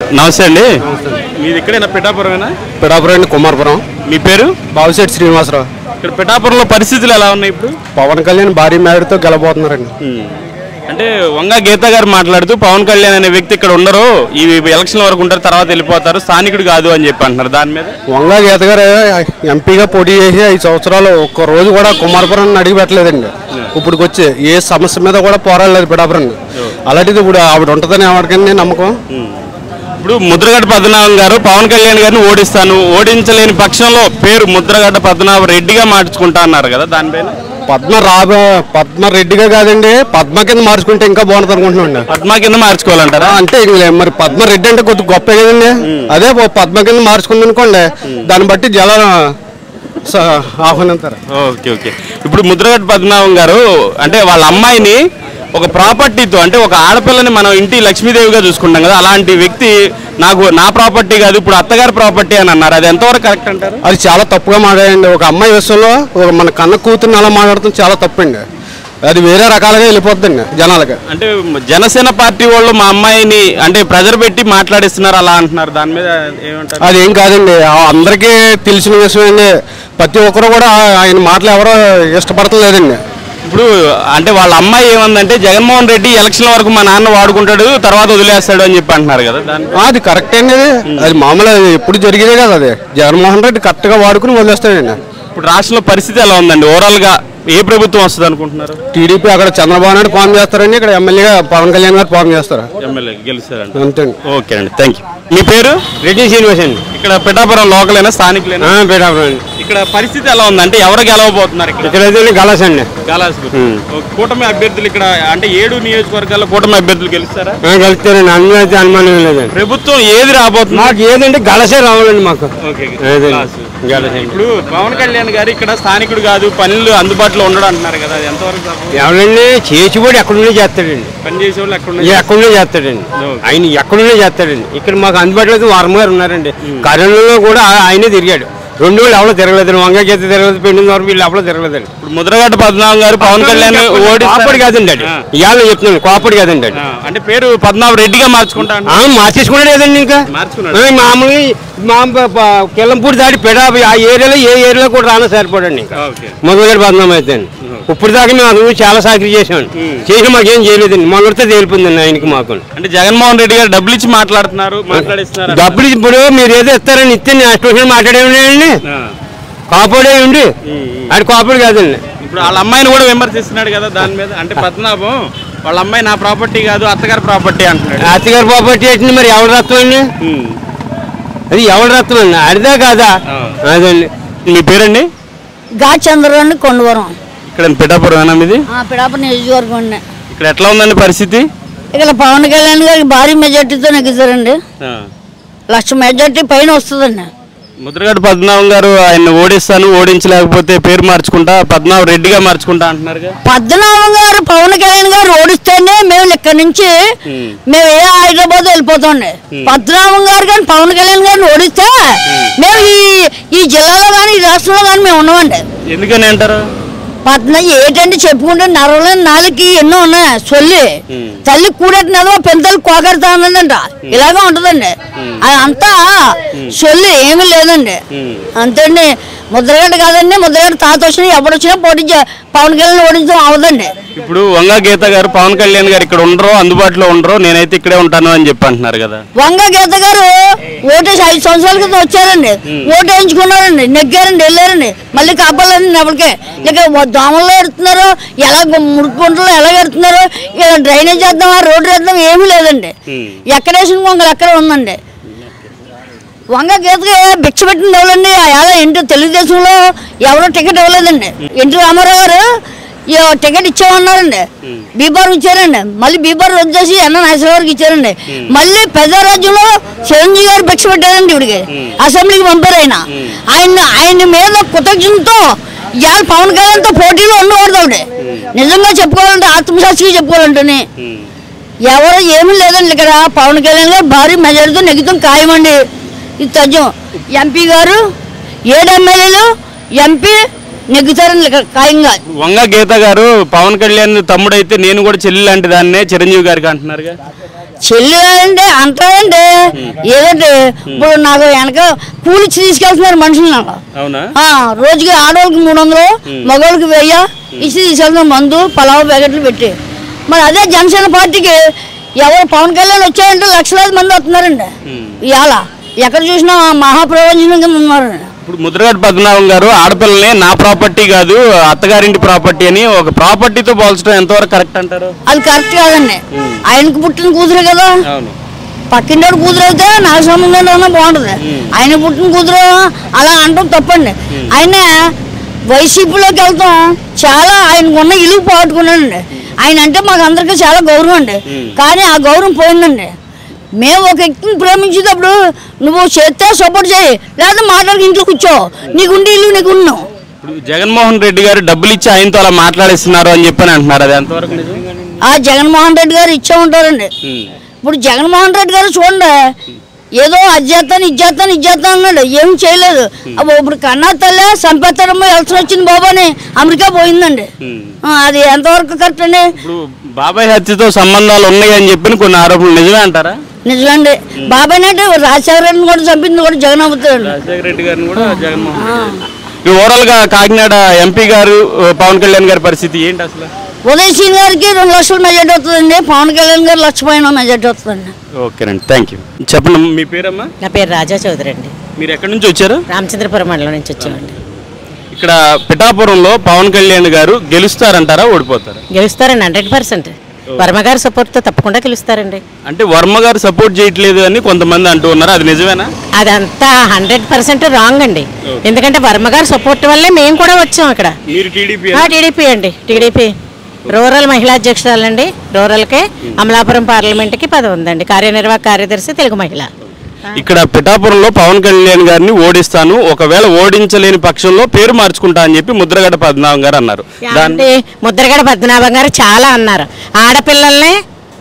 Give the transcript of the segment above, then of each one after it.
నమస్తే అండి మీది ఇక్కడేనా పిఠాపురమేనా పిడాపురం కుమారపురం మీ పేరు బాబుశెట్టి శ్రీనివాసరావు ఇక్కడ పిఠాపురంలో పరిస్థితులు ఎలా ఉన్నాయి ఇప్పుడు పవన్ కళ్యాణ్ భారీ మేడతో గెలబోతున్నారండి అంటే వంగ గీత గారు మాట్లాడుతూ పవన్ కళ్యాణ్ అనే వ్యక్తి ఇక్కడ ఉండరు ఈ ఎలక్షన్ వరకు ఉంటారు తర్వాత వెళ్ళిపోతారు స్థానికుడు కాదు అని చెప్పి అంటున్నారు దాని మీద వంగ గీత గారు ఎంపీగా పోటీ చేసి ఐదు సంవత్సరాలు ఒక్క రోజు కూడా కుమారపురం అడిగి పెట్టలేదండి ఇప్పుడు వచ్చి ఏ సమస్య మీద కూడా పోరాడలేదు పిడాపురం అలాంటిది ఇప్పుడు ఆవిడ ఉంటుందని ఎవరికైనా నమ్మకం ఇప్పుడు ముద్రగడ్డ పద్మనాభం గారు పవన్ కళ్యాణ్ గారిని ఓడిస్తాను ఓడించలేని పక్షంలో పేరు ముద్రగడ్డ పద్మనాభ రెడ్డిగా మార్చుకుంటా అన్నారు కదా దానిపైన పద్మ రాబ పద్మ రెడ్డిగా కాదండి పద్మ కింద మార్చుకుంటే ఇంకా బాగుంటుంది అనుకుంటున్నాండి పద్మా కింద మార్చుకోవాలంటారా అంటే ఇంక లే- మరి పద్మ రెడ్డి అంటే కొద్ది గొప్ప కదండి అదే ఓ పద్మ కింద మార్చుకుంది అనుకోండి దాన్ని బట్టి జల స- ఆహ్వానిస్తారు ఓకే ఓకే ఇప్పుడు ముద్రగడ్డ పద్మనాభం గారు అంటే వాళ్ళ అమ్మాయిని ఒక ప్రాపర్టీతో అంటే ఒక ఆడపిల్లని మనం ఇంటి లక్ష్మీదేవిగా చూసుకుంటాం కదా అలాంటి వ్యక్తి నాకు నా ప్రాపర్టీ కాదు ఇప్పుడు అత్తగారి ప్రాపర్టీ అని అన్నారు అది ఎంతవరకు కరెక్ట్ అంటారు అది చాలా తప్పుగా మాట్లాడండి ఒక అమ్మాయి విషయంలో ఒక మన కన్న కూతుర్ని అలా మాట్లాడటం చాలా తప్పండి అది వేరే రకాలుగా వెళ్ళిపోతుందండి జనాలకి అంటే జనసేన పార్టీ వాళ్ళు మా అమ్మాయిని అంటే ప్రెజర్ పెట్టి మాట్లాడిస్తున్నారు అలా అంటున్నారు దాని మీద ఏమంటారు అదేం కాదండి ఆ అందరికీ తెలిసిన విషయమే ప్రతి ఒక్కరు కూడా ఆయన మాటలు ఎవరో ఇష్టపడతలేదండి ఇప్పుడు అంటే వాళ్ళ అమ్మాయి ఏమందంటే జగన్మోహన్ రెడ్డి ఎలక్షన్ వరకు మా నాన్న వాడుకుంటాడు తర్వాత వదిలేస్తాడు అని చెప్పి అంటున్నారు కదా దాని ఆ, అది కరెక్ట్ అండి అది అది మామూలు అది ఎప్పుడు జరిగేదే కదా అది జగన్మోహన్ రెడ్డి కరెక్ట్గా వాడుకుని వదిలేస్తాడండి ఇప్పుడు రాష్ట్రంలో పరిస్థితి ఎలా ఉందండి ఓవరాల్ గా ఏ ప్రభుత్వం వస్తుంది అనుకుంటున్నారు టీడీపీ అక్కడ చంద్రబాబు నాయుడు ఫామ్ చేస్తారండి ఇక్కడ ఎమ్మెల్యేగా పవన్ కళ్యాణ్ గారు ఫామ్ చేస్తారు ఎమ్మెల్యే గెలుస్తారండి అంతే అండి ఓకే అండి థ్యాంక్ యూ మీ పేరు రెడ్డి శ్రీనివాస్ అండి ఇక్కడ పిఠాపురం లోకలేనా స్థానికులేనా పేటాపురం ఇక్కడ పరిస్థితి ఎలా ఉందంటే ఎవరు గెలవబోతున్నారు ఇక్కడ ఇక్కడైతే గలాస్ అండి గాలాస్ కూటమి అభ్యర్థులు ఇక్కడ అంటే ఏడు నియోజకవర్గాల్లో కూటమి అభ్యర్థులు గెలుస్తారా కలుస్తారండి అనుమానం అనుమానం లేదండి ప్రభుత్వం ఏది రాబోతుంది మాకు ఏదంటే గలసే రావాలండి మాకు ఓకే ఏదండి గ్లాసు. గలసే ఇప్పుడు పవన్ కళ్యాణ్ గారు ఇక్కడ స్థానికుడు కాదు పనులు అందుబాటులో ఉండడం అంటున్నారు కదా అది ఎంతవరకు తప్పు? ఎవరండి చేసి కూడా ఎక్కడుండే చేస్తాడండి పని చేసే వాళ్ళు ఎక్కడ ఈ ఎక్కడుండే చేస్తాడండి ఓకే. ఆయన ఎక్కడుండే చేస్తాడండి ఇక్కడ మాకు అందుబాటులో అయితే వారం గారు ఉన్నారండి కరోనాలో కూడా ఆ- ఆయనే తిరిగాడు రెండు వేలు ఎవరో తిరగలేదు వంగ గీత తిరగలేదు పెండిన వరకు వీళ్ళు ఎవరో తిరగలేదండి ఇప్పుడు ముద్రగడ్డ పద్మనాభం గారు పవన్ కళ్యాణ్ ఓడిస్తారు కోపడి కాదండి అది ఆ. ఇవాళ చెప్తున్నాను కోపడి కాదండి అది ఆ, అంటే పేరు పద్మనాభ రెడ్డిగా మార్చుకుంటా ఆ, అంటున్నారు. మార్చేసుకున్నాడు కదండి ఇంకా మార్చుకున్నాడు. ఆ, మామూలుగా మా ప- ప- కిల్లంపూడి దాటి పెడ ఆ ఏరియాలో ఏ ఏరియాలో కూడా రానా సరిపోడండి ఇంకా ఓకే మొదలెడి బదనాం అయితే ఇప్పుడు దాకా మేము అందుకు చాలా సాకరీ చేసామండి చేసి మాకేం చేయలేదండి మొదటితో తేలిపోయిందండి ఆయనకి మాకు అంటే జగన్మోహన్ రెడ్డి గారు డబ్బులు ఇచ్చి మాట్లాడుతున్నారు మాట్లాడిస్తున్నారు డబ్బులు ఇప్పుడు మీరు ఏదో ఇస్తారని ఇస్తే నేను స్టేషన్ మాట్లాడేయండి ఆ. కాపాడే ఉండి అది కాపాడు కాదండి ఇప్పుడు వాళ్ళ అమ్మాయిని కూడా విమర్శిస్తున్నాడు కదా దాని మీద అంటే పద్మనాభం వాళ్ళ అమ్మాయి నా ప్రాపర్టీ కాదు అత్తగారి ప్రాపర్టీ అంటున్నాడు అత్తగారు ప్రాపర్టీ వేసింది మరి ఎవరు రక్తం అండి ఉమ్. అది ఎవరు రక్తం అండి అడిదా కాదా ఆ. అదండి మీ పేరండి గా చంద్రరావు కొండవరం ఇక్కడ పిఠాపురం మీది ఆ పిడాప నియోజకవర్గం అండి ఇక్కడ ఎట్లా ఉందండి పరిస్థితి ఇక్కడ పవన్ కళ్యాణ్ గారికి భారీ మెజార్టీతో నెగ్గుతారండి ఆ. లక్ష మెజార్టీ పైన వస్తుందండి ముద్రగడ్డ పద్మనాభం గారు ఆయన ఓడిస్తాను ఓడించలేకపోతే పేరు మార్చుకుంటా పద్మనాభ రెడ్డిగా మార్చుకుంటా అంటున్నారుగా పద్మనాభం గారు పవన్ కళ్యాణ్ గారు ఓడిస్తేనే మేము ఇక్కడ నుంచి ఉమ్. మేము ఏ హైదరాబాద్ వెళ్ళిపోతాండి పద్మనాభం గారు కానీ పవన్ కళ్యాణ్ గారిని ఓడిస్తే మేము ఈ ఈ జిల్లాలో కానీ ఈ రాష్ట్రంలో కానీ మేము ఉన్నామండి ఎందుకని అంటారు పద్మ ఏంటంటే చెప్పుకుంటే నరవలేని నాలుగుకి ఎన్నో ఉన్నాయి సొల్లి ఉమ్. తల్లి కూడెట్టినదో పెద్దలు కోకడతా ఉన్నదంట ఇలాగే ఉంటదండి అది అంతా సొల్లి ఏమీ లేదండి ఉమ్. అంతేండి ముద్రగడ్డ కాదండి ముద్రగడ్డ తాత వచ్చినా ఎవడొచ్చినా పోటీ చే- పవన్ కళ్యాణ్ ఓడించడం అవదండి ఇప్పుడు వంగ గీత గారు పవన్ కళ్యాణ్ గారు ఇక్కడ ఉండరు అందుబాటులో ఉండరు నేనైతే ఇక్కడే ఉంటాను అని చెప్పి అంటున్నారు కదా వంగ గీత గారు ఓటేసి ఐదు సంవత్సరాల క్రితం వచ్చారండి ఓటు వేయించుకున్నారండి నెగ్గారండి వెళ్ళారండి మళ్ళీ కాపాలండి ఎవరికే ఇక దోమల్లో ఎడుతున్నారు ఎలా ముడుకుంటారో ఎలా ఎడుతున్నారు ఇలా డ్రైనేజ్ చేద్దామా రోడ్డు వేద్దాం ఏమీ లేదండి ఉమ్. ఎక్కడేసిన వంగలు ఎక్కడ ఉందండి వంగ గీతకి భిక్ష పెట్టిన ఎవరండి అలా ఏంటో తెలుగుదేశంలో ఎవరో టికెట్ ఇవ్వలేదండి ఎన్టీ రామారావు గారు ఈ టికెట్ ఇచ్చామన్నారండి బీబార్ ఇచ్చారండి మళ్ళీ బీబార్ వచ్చేసి ఎన్న నాగేశ్వర గారికి ఇచ్చారండి మళ్ళీ పెద్దరాజ్యంలో చిరంజీవి గారు భిక్ష పెట్టారండి ఇవిడికి అసెంబ్లీకి పంపారు ఆయన ఆయన ఆయన మీద కృతజ్ఞతతో ఇవాళ పవన్ కళ్యాణ్తో పోటీలో ఉండకూడదు ఆవిడ నిజంగా చెప్పుకోవాలంటే ఆత్మసాక్షిగా చెప్పుకోవాలంటే ఎవరు ఏమీ లేదండి ఇక్కడ పవన్ కళ్యాణ్ గారు భారీ మెజారిటీతో నెగ్గుతాం ఖాయమండి ఇది తజ్జం ఎంపీ గారు ఏడు ఎమ్మెల్యేలు ఎంపీ నెగ్గుతారండి ఇక్కడ ఖాయంగా వంగ గీత గారు పవన్ కళ్యాణ్ తమ్ముడైతే నేను కూడా చెల్లి లాంటి దాన్నే చిరంజీవి గారికి అంటున్నారుగా చెల్లి అంటే అంటారంటే ఏదంటే ఇప్పుడు నాకు వెనక కూలిచ్చి తీసుకెళ్తున్నారు మనుషులు నాకు అవునా ఆ, రోజుకి ఆడవాళ్ళకి మూడు వందలు మగవాళ్ళకి వెయ్యి ఇచ్చి తీసుకెళ్తున్నారు మందు పలావ్ ప్యాకెట్లు పెట్టి మరి అదే జనసేన పార్టీకి ఎవరు పవన్ కళ్యాణ్ వచ్చాయంటే లక్షలాది మంది వస్తున్నారండి ఇవాళ ఎక్కడ చూసినా మహాప్రయోజనం కింద ఉన్నారండి ఇప్పుడు ముద్రగడ పద్మనాభం గారు ఆడపిల్లల్ని నా ప్రాపర్టీ కాదు అత్తగారింటి ప్రాపర్టీ అని ఒక ప్రాపర్టీతో పోల్చడం ఎంతవరకు కరెక్ట్ అంటారు అది కరెక్ట్ కాదండి ఆయనకు పుట్టిన కూతురు కదా అవును పక్కింటి కూతురు అయితే నాకు సంబంధం ఏమన్నా బాగుంటుంది ఆయన పుట్టిన కూతురు అలా అనడం తప్పండి ఆయన వైసీపీలోకి వెళ్తాం చాలా ఆయనకు ఉన్న ఇలువ పోగొట్టుకున్నాడండి ఆయన అంటే మాకు అందరికీ చాలా గౌరవం అండి కానీ ఆ గౌరవం పోయిందండి మేము ఒక వ్యక్తిని ప్రేమించేటప్పుడు నువ్వు చేస్తే సపోర్ట్ చేయి లేదా మాట్లాడి ఇంట్లో కూర్చో నీకుండి ఇల్లు నీకు ఉన్నావు ఇప్పుడు జగన్మోహన్ రెడ్డి గారు డబ్బులు ఇచ్చి ఆయనతో అలా మాట్లాడేస్తున్నారు అని చెప్పని అంటున్నారు అది ఎంతవరకు నిజం ఆ జగన్మోహన్ రెడ్డి గారు ఇచ్చే ఉంటారండి ఇప్పుడు జగన్మోహన్ రెడ్డి గారు చూడండి ఏదో అది చేస్తాను ఇది చేస్తాను ఇది చేస్తాను అన్నాడు ఏం చేయలేదు అబ్బో ఇప్పుడు కన్నా తల్లే సంపేత్తడమ్మ ఎలక్షన్ వచ్చింది బాబు అని అమెరికా పోయిందండి ఆ, అది ఎంతవరకు కరెక్ట్ అండి ఇప్పుడు బాబాయ్ హత్యతో సంబంధాలు ఉన్నాయి అని చెప్పి కొన్ని ఆరోపణలు నిజమే అంటారా నిజమండి బాబాయ్ అంటే రాజశేఖర రెడ్డిని కూడా చంపింది కూడా జగన్ అవుతాడు రాజశేఖర రెడ్డి గారిని కూడా జగన్మోహన్ ఓవరాల్ గా కాకినాడ ఎంపీ గారు పవన్ కళ్యాణ్ గారి పరిస్థితి ఏంటి అసలు ఉదయ్ సింగ్ గారికి రెండు లక్షల మెజార్టీ వస్తుందండి పవన్ కళ్యాణ్ గారు లక్ష పైన మెజార్టీ వస్తుందండి ఓకేనండి థ్యాంక్ యూ చెప్పండి మీ పేరమ్మా నా పేరు రాజా చౌదరి అండి మీరు ఎక్కడి నుంచి వచ్చారు రామచంద్రపురం మండలం నుంచి వచ్చామండి ఇక్కడ పిఠాపురంలో పవన్ కళ్యాణ్ గారు గెలుస్తారంటారా ఓడిపోతారా గెలుస్తారండి హండ్రెడ్ పర్సెంట్ వర్మ గారి సపోర్ట్తో తప్పకుండా గెలుస్తారండి అంటే వర్మ గారు సపోర్ట్ చేయట్లేదు అని కొంతమంది అంటూ ఉన్నారు అది నిజమేనా అదంతా హండ్రెడ్ పర్సెంట్ రాంగ్ అండి ఎందుకంటే వర్మ గారి సపోర్ట్ వల్లే మేము కూడా వచ్చాం ఇక్కడ మీరు టీడీపీ ఆ, టీడీపీ అండి టీడీపీ రూరల్ మహిళా అధ్యక్షురాలండి రూరల్కే అమలాపురం పార్లమెంట్కి పదవి ఉందండి కార్యనిర్వాహక కార్యదర్శి తెలుగు మహిళ ఇక్కడ పిఠాపురంలో పవన్ కళ్యాణ్ గారిని ఓడిస్తాను ఒకవేళ ఓడించలేని పక్షంలో పేరు మార్చుకుంటా అని చెప్పి ముద్రగడ పద్మనాభం గారు అన్నారు దాని అంటే ముద్రగడ పద్మనాభం గారు చాలా అన్నారు ఆడపిల్లల్ని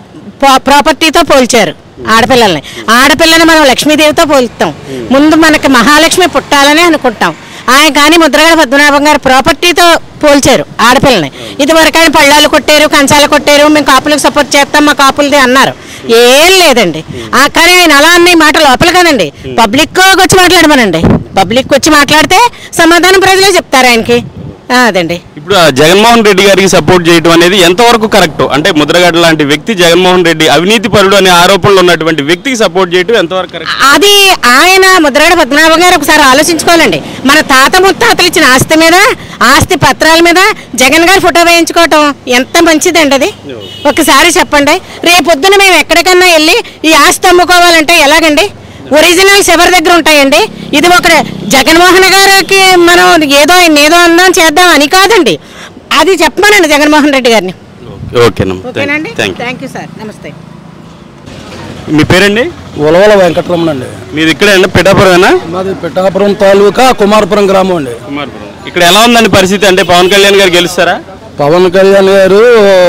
పా- ప్రాపర్టీతో పోల్చారు ఆడపిల్లల్ని ఆడపిల్లని మనం లక్ష్మీదేవితో పోలుస్తాం ముందు మనకి మహాలక్ష్మి పుట్టాలని అనుకుంటాం ఆయన కానీ ముద్రగడ పద్మనాభం గారు ప్రాపర్టీతో పోల్చారు ఆడపిల్లని ఇది వరకు ఆయన పళ్ళాలు కొట్టారు కంచాలు కొట్టారు మేము కాపులకు సపోర్ట్ చేస్తాం మా కాపులది అన్నారు ఏం లేదండి ఆ కానీ ఆయన అలా అన్న ఈ మాట లోపల కదండి పబ్లిక్ వచ్చి మాట్లాడమనండి పబ్లిక్ వచ్చి మాట్లాడితే సమాధానం ప్రజలే చెప్తారు ఆయనకి ఆ, అదండి ఇప్పుడు ఆ జగన్మోహన్ రెడ్డి గారికి సపోర్ట్ చేయడం అనేది ఎంతవరకు కరెక్ట్ అంటే ముద్రగడ లాంటి వ్యక్తి జగన్మోహన్ రెడ్డి అవినీతి పరుడు అనే ఆరోపణలు ఉన్నటువంటి వ్యక్తికి సపోర్ట్ చేయడం ఎంతవరకు కరెక్ట్ అది ఆయన ముద్రగడ పద్మనాభం గారు ఒకసారి ఆలోచించుకోవాలండి మన తాత ముత్తాతలు ఇచ్చిన ఆస్తి మీద ఆస్తి పత్రాల మీద జగన్ గారి ఫోటో వేయించుకోవటం ఎంత మంచిదండి అది ఒకసారి చెప్పండి రేపొద్దున మేము ఎక్కడికన్నా వెళ్ళి ఈ ఆస్తి అమ్ముకోవాలంటే ఎలాగండి ఒరిజినల్స్ ఎవరి దగ్గర ఉంటాయండి ఇది ఒక జగన్మోహన్ గారికి మనం ఏదో ఆయన ఏదో అందాం చేద్దాం అని కాదండి అది చెప్పమనండి జగన్మోహన్ రెడ్డి గారిని ఓకేనమ్మా ఓకేనండి thank you thank you sir నమస్తే మీ పేరండి ఉలవల వెంకటరమణ అండి మీది ఇక్కడే అండి పిఠాపురమేనా మాది పిఠాపురం తాలూకా కుమారపురం గ్రామం అండి కుమార్పురం ఇక్కడ ఎలా ఉందండి పరిస్థితి అంటే పవన్ కళ్యాణ్ గారు గెలుస్తారా పవన్ కళ్యాణ్ గారు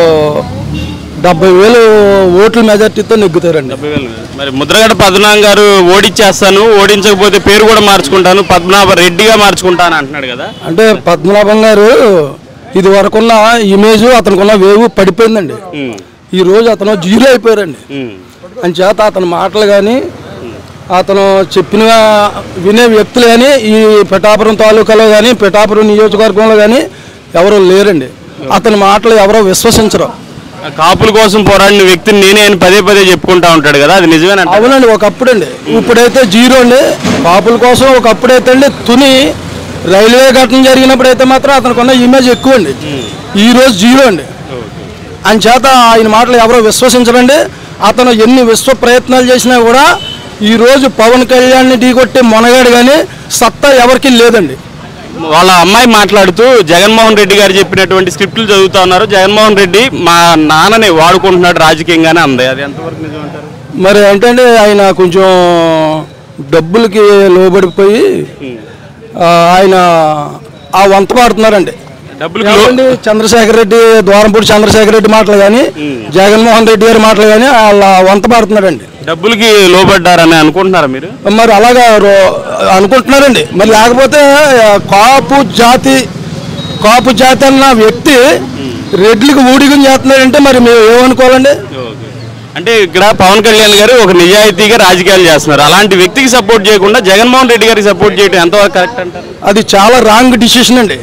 డెబ్బై వేలు ఓట్ల మెజార్టీతో నెగ్గుతారండి డెబ్బై వేలు మరి ముద్రగడ పద్మనాభం గారు ఓడించేస్తాను ఓడించకపోతే పేరు కూడా మార్చుకుంటాను పద్మనాభ రెడ్డిగా మార్చుకుంటాను అంటున్నాడు కదా అంటే పద్మనాభం గారు ఇది వరకున్న ఇమేజ్ అతనికి ఉన్న వేవు పడిపోయిందండి ఉమ్, ఈ రోజు అతను జీరో అయిపోయారండి ఉమ్, అంచేత అతని మాటలు కానీ అతను చెప్పిన వినే వ్యక్తులు కానీ ఈ పిఠాపురం తాలూకాలో కానీ పిఠాపురం నియోజకవర్గంలో కానీ ఎవరు లేరండి అతని మాటలు ఎవరో విశ్వసించరు ఆ కాపుల కోసం పోరాడిన వ్యక్తిని నేనే అని పదే పదే చెప్పుకుంటా ఉంటాడు కదా అది నిజమేనంట అవునండి ఒకప్పుడు అండి ఇప్పుడైతే జీరో అండి కాపుల కోసం ఒకప్పుడైతే అండి తుని రైల్వే ఘటన జరిగినప్పుడు అయితే మాత్రం అతనికి ఉన్న ఇమేజ్ ఎక్కువ అండి ఈ రోజు జీరో అండి అని చేత ఆయన మాటలు ఎవరో విశ్వసించరండి అతను ఎన్ని విశ్వ ప్రయత్నాలు చేసినా కూడా ఈ రోజు పవన్ కళ్యాణ్ని ఢీకొట్టే మొనగాడు కానీ సత్తా ఎవరికి లేదండి వాళ్ళ అమ్మాయి మాట్లాడుతూ జగన్మోహన్ రెడ్డి గారు చెప్పినటువంటి స్క్రిప్ట్లు చదువుతా ఉన్నారు జగన్మోహన్ రెడ్డి మా నాన్నని వాడుకుంటున్నాడు రాజకీయంగానే అంది అది ఎంతవరకు నిజం అంటారు మరి ఏంటంటే ఆయన కొంచెం డబ్బులకి లోబడిపోయి ఆ, ఆయన ఆ వంత పాడుతున్నారండి డబ్బులు ఏమండి చంద్రశేఖర్ రెడ్డి ద్వారంపూడి చంద్రశేఖర్ రెడ్డి మాటలు కానీ జగన్మోహన్ రెడ్డి గారి మాటలు కానీ వాళ్ళ వంత పాడుతున్నారండి డబ్బులకి లోబడ్డారని అనుకుంటున్నారా మీరు మరి అలాగా రో- అనుకుంటున్నారండి మరి లేకపోతే ఆ, కాపు జాతి కాపు జాతి అన్న వ్యక్తి రెడ్లకు ఊడిగం చేస్తున్నాడంటే మరి మేము ఏమనుకోవాలండి అంటే ఇక్కడ పవన్ కళ్యాణ్ గారు ఒక నిజాయితీగా రాజకీయాలు చేస్తున్నారు అలాంటి వ్యక్తికి సపోర్ట్ చేయకుండా జగన్మోహన్ రెడ్డి గారికి సపోర్ట్ చేయడం ఎంతవరకు కరెక్ట్ అంటారు అది చాలా రాంగ్ డిసిషన్ అండి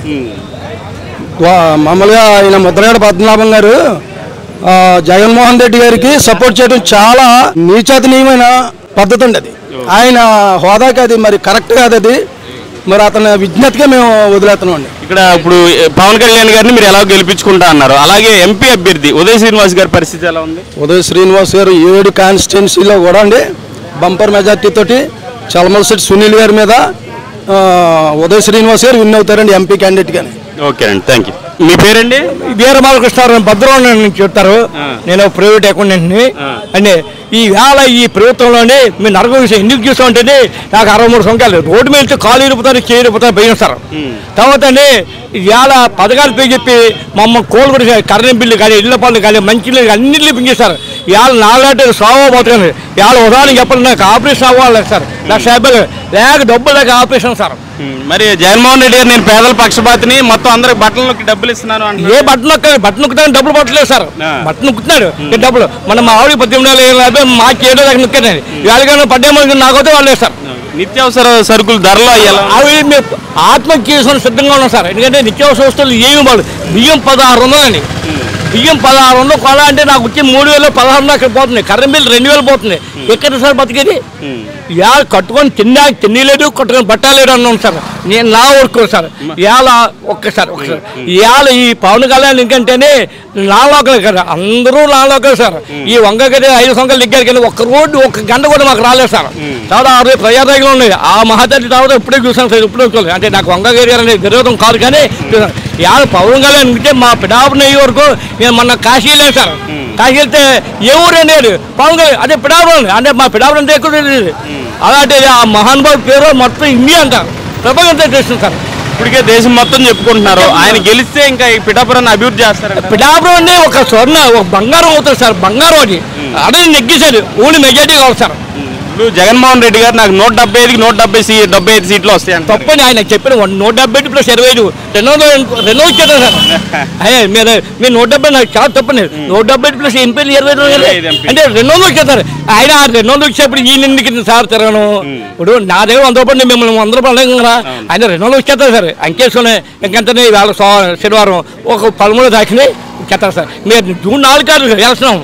వా- మామూలుగా ఆయన ముద్రగడ పద్మనాభం గారు ఆ, జగన్మోహన్ రెడ్డి గారికి సపోర్ట్ చేయడం చాలా నీచాతనీయమైన పద్ధతి అండి అది ఆయన హోదాకి అది మరి కరెక్ట్ కాదు అది మరి అతని విజ్ఞతగా మేము వదిలేస్తున్నాం అండి ఇక్కడ ఇప్పుడు పవన్ కళ్యాణ్ గారిని మీరు ఎలా గెలిపించుకుంటా అన్నారు అలాగే ఎంపీ అభ్యర్థి ఉదయ్ శ్రీనివాస్ గారి పరిస్థితి ఎలా ఉంది ఉదయ్ శ్రీనివాస్ గారు ఏడు కాన్స్టిట్యున్సీలో కూడా అండి బంపర్ మెజార్టీ తోటి చలమలశెట్టి సునీల్ గారి మీద ఆ, ఉదయ్ శ్రీనివాస్ గారు విన్ అవుతారండి ఎంపీ క్యాండిడేట్ గాని ఓకేనండి థ్యాంక్ యూ మీ పేరండి వీరబాలకృష్ణారావు భద్రవాళ్ళ నుంచి చెప్తారు నేను ప్రైవేట్ అకౌంటెంట్ని అంటే ఈ వేళ ఈ ప్రభుత్వంలోనే మీ నరకం విషయం ఎందుకు చూస్తామంటే నాకు అరవై మూడు సంవత్సరాలు రోడ్డు మీద నుంచి కాలు ఇరిపోతారు చేయి ఇరిపోతారు భయం సార్ తర్వాత అండి ఇవాళ పథకాలు పేరు చెప్పి మమ్మ కోలు కూడా కరెంట్ బిల్లు కానీ ఇళ్ల పనులు కానీ మంచి నీళ్ళు కానీ అన్నింటినీ పెంచేస్తారు ఇవాళ నాలుగు సాగు పోతుంది ఇవాళ ఉదాహరణ చెప్పండి నాకు ఆపరేషన్ అవ్వాలి సార్ లక్ష యాభై లేక డబ్బులు లేక ఆపరేషన్ సార్ ఉమ్, మరి జగన్మోహన్ రెడ్డి గారు నేను పేదల పక్షపాతిని మొత్తం అందరికి బట్టలకి డబ్బులు ఇస్తున్నాను ఏ అంటున్నారు బట్టన్ నొక్క బట్టన్ నొక్కుతాను డబ్బులు పట్టలేదు సార్ ఆ. బట్టన్ నొక్కుతున్నాడు ఈ డబ్బులు మన మా ఆవిడ పద్దెనిమిది వేల యాభై మా ఏడో దగ్గర నొక్కానండి వేళగానే పడ్డేమో నాకైతే వాళ్ళు సార్ నిత్యావసర సరుకులు ధరలు అయ్యేలా అవి మేము ఆత్మహత్య చేసుకుని సిద్ధంగా ఉన్నాం సార్ ఎందుకంటే నిత్యావసర వస్తువులు ఏమి వాళ్ళు బియ్యం పదహారు వందలండి బియ్యం పదహారు వందలు కొల అంటే నాకు వచ్చి మూడు వేలు పదహారు వందలు అక్కడ పోతుంది కరెంట్ బిల్ రెండు వేలు పోతుంది ఎక్కడ సార్ బతికేది యా కట్టుకొని తిన్నా తినలేదు కట్టుకొని బట్టలేదు అన్నాం సార్ నేను నా వర్క్ సార్ ఇవాళ ఒక్కసారి ఒక్కసారి ఇవాళ ఈ పవన్ కళ్యాణ్ ఎందుకంటేనే నాలోకలు కదా అందరూ నాలోకలు సార్ ఈ వంగగది ఐదు సంవత్సరాలు దిగ్గారు కానీ ఒక్క రోడ్డు ఒక్క గంట కూడా మాకు రాలేదు సార్ చాలా అరవై ప్రజాదగిలు ఉన్నాయి ఆ మహాతల్లి తర్వాత ఇప్పుడే చూసాను సార్ ఇప్పుడే చూడలేదు అంటే నాకు వంగగరి గారు అనేది విరోధం కాదు కానీ చూసాను ఇవాళ పవన్ కళ్యాణ్ అంటే మా పిడాపు నెయ్యి వరకు నేను మొన్న కాశీ వెళ్ళాను సార్ కాశీ వెళ్తే ఏ ఊరు అనేది పవన్ కళ్యాణ్ అదే పిడాపురం అంటే మా పిడాపురం అంటే ఎక్కువ తెలియదు అలాంటి ఆ మహానుభావు పేరు మొత్తం ఇండియా అంటారు ప్రపంచంతో చేస్తుంది సార్ ఇప్పటికే దేశం మొత్తం చెప్పుకుంటున్నారు ఆయన గెలిస్తే ఇంకా ఈ పిఠాపురాన్ని అభివృద్ధి చేస్తారంట పిఠాపురం అంటే ఒక స్వర్ణ ఒక బంగారం అవుతుంది సార్ బంగారం అది అదే నెగ్గిసాడు ఊళ్ళో మెజార్టీ కావాలి సార్ ఇప్పుడు జగన్మోహన్ రెడ్డి గారు నాకు నూట డెబ్బై ఐదుకి నూట డెబ్బై సీ డెబ్బై ఐదు సీట్లు వస్తాయి అంటారు. తప్పని ఆయన చెప్పిన వన్- నూట డెబ్బై ఐదు ప్లస్ ఇరవై ఐదు రెండో రెండో ఇచ్చారు సార్ అయ్యే మీరు మీరు నూట డెబ్బై నాకు చాలా తప్పని నూట డెబ్బై ఐదు ప్లస్ ఎంపీలు ఇరవై ఐదు ఇరవై ఐదు ఎంపీలు. అంటే రెండు వందలు ఇచ్చేస్తారు ఆయన ఆ రెండు వందలు ఇచ్చేప్పుడు ఈ నిండికి సార్ తిరగను ఇప్పుడు నా దగ్గర వంద రూపాయలు నేను మిమ్మల్ని వంద రూపాయలు అడగను కదా ఆయన రెండు వందలు ఇచ్చేస్తారు సార్ అంకేసుకునే ఇంకెంతనే ఇవాళ సో- శనివారం ఒక పదమూడు దాకినాయి ఇచ్చేస్తారు సార్ మీరు జూన్ నాలుగు కాదు వెళ్తున్నాం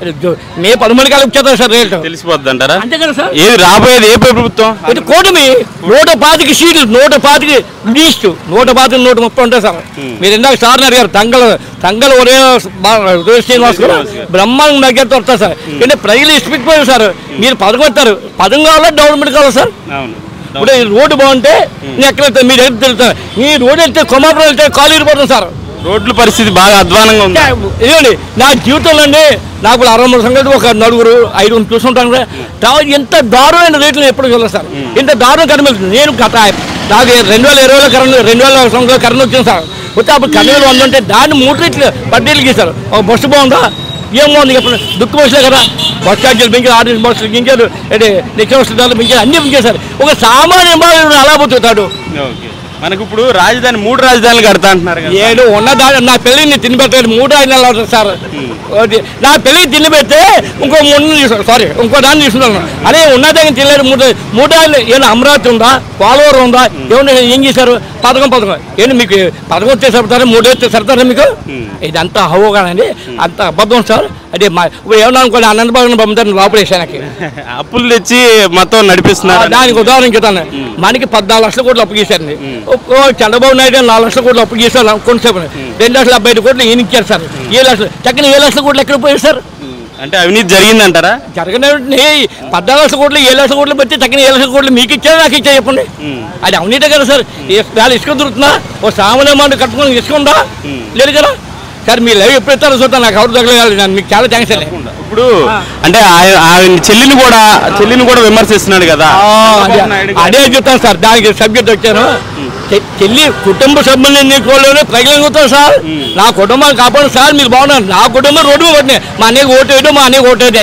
మే పదమూడు కాదు ఇచ్చేస్తారు సార్ రేటు తెలిసిపోద్ది అంటారా అంతే కదా సార్ ఏది రాబోయేది ఏ ప్రభుత్వం ఇది కూటమి నూట పాతిక సీట్లు నూట పాతిక లీస్ట్ నూట పాతిక నూట ముప్పై ఉంటాయి సార్ మీరు ఇందాక సార్ని అడిగారు తంగలు తంగలు ఒరే బా- ఉదయ శ్రీనివాస్ కూడా బ్రహ్మాండం దగ్గరతో వస్తారు సార్ అంటే ప్రజలు ఇష్టపెట్టిపోయారు సార్ మీరు పదం వస్తారు పదం కావాలా డెవలప్మెంట్ కావాలా సార్ అవును ఇప్పుడు ఈ రోడ్డు బాగుంటే నేను ఎక్కడ వెళ్తాను మీరు ఎక్కడ తెలుస్తారు ఈ రోడ్డు వెళ్తే కొమాపురం వెళ్తే కాలు ఇరిపోతుంది సార్ రోడ్ల పరిస్థితి బాగా అధ్వానంగా ఉంది ఇదిగోండి నా జీవితంలో అండి నాకు అరవై మూడు సంగతి ఒక నలుగురు ఐదుగురు చూస్తుంటాను కదా తర్వాత ఎంత దారుణమైన రేట్లు నేను ఎప్పుడు చూడలేదు సార్ ఇంత దారుణం కరెంట్ వెళ్తుంది నేను గత నాకు రెండు వేల ఇరవైలో కరెంట్ రెండు వేల సంవత్సరాలు కరెంట్ వచ్చింది సార్ వచ్చి అప్పుడు కరెంట్ వంద ఉంటే దాన్ని మూడు రేట్లు బడ్డీలు గీశారు ఒక బస్సు బాగుందా ఏం బాగుంది చెప్పండి దుక్కు బస్సులే కదా బస్ ఛార్జీలు పెంచారు ఆర్టీసీ బస్సులు పెంచారు అంటే నిత్యావసర ధరలు పెంచారు అన్నీ పెంచేశారు ఒక సామాన్య మానవుడు అలా బతుకుతాడు ఓకే మనకు ఇప్పుడు రాజధాని మూడు రాజధానులు కడతా అంటున్నారు కదా ఏడు ఉన్న దాని నా పెళ్ళిని తిని పెట్టాడు మూడు ఐదు నెలలు అవుతుంది సార్ ఒకటి నా పెళ్ళికి తిని పెడితే ఇంకో మూడు సారీ ఇంకో దాన్ని తీసుకున్నాను అదే ఉన్న దగ్గర తినలేదు మూడు మూడు ఆయన ఏమైనా అమరావతి ఉందా పోలవరం ఉందా ఏమన్నా ఏం చేశారు పథకం పథకం ఏంటి మీకు పథకం వచ్చే సరిపోతారా మూడు వచ్చే సరిపోతారా మీకు ఇదంతా హవగానండి అంత అబద్ధం సార్ అదే మా ఇప్పుడు ఏమన్నా అనుకోండి అనంతబాబు పంపుతాను లోపలేసానికి అప్పులు తెచ్చి మొత్తం నడిపిస్తున్నారు దానికి ఉదాహరణ చెప్తాను మనకి పద్నాలుగు లక్షల కోట్లు అప్పు చేశారండి ఓ చంద్రబాబు నాయుడు నాలుగు లక్షల కోట్లు అప్పు చేశారు కొంతసేపు రెండు లక్షల డెబ్బై ఐదు కోట్లు ఈయన ఇచ్చారు సార్ ఏ లక్షలు చక్కని ఏ లక్షల కోట్లు ఎక్కడ పోయారు సార్ అంటే అవినీతి జరిగిందంటారా జరగనే పద్నాలుగు లక్షల కోట్లు ఏ లక్షల కోట్లు పెట్టి తగిన ఏ లక్షల కోట్లు మీకు ఇచ్చారు నాకు ఇచ్చా చెప్పండి అది అవినీతే కదా సార్ వేళ ఇసుక దొరుకుతుందా ఓ సామాన్య మాట కట్టుకుని ఇసుక ఉందా లేదు కదా సార్ మీ లైవ్ ఎప్పుడు ఇస్తారో చూద్దాం నాకు ఎవరు తగలేదు నేను మీకు చాలా థ్యాంక్స్ అండి ఇప్పుడు అంటే ఆయన ఆయన చెల్లిని కూడా చెల్లిని కూడా విమర్శిస్తున్నాడు కదా ఆ, అదే- చంద్రబాబు నాయుడు గారు. అదే చెప్తాను సార్ దానికి సబ్జెక్ట్ వచ్చాను చె- చెల్లి కుటుంబ సభ్యులు ఎన్నికోలేని ప్రజలు సార్ నా కుటుంబాన్ని కాపాడు సార్ మీరు బాగున్నారు నా కుటుంబం రోడ్డు మీద కొట్టినాయి మా అన్నయ్య ఓటు వేయడం మా అన్నయ్య ఓటు వేయడం అని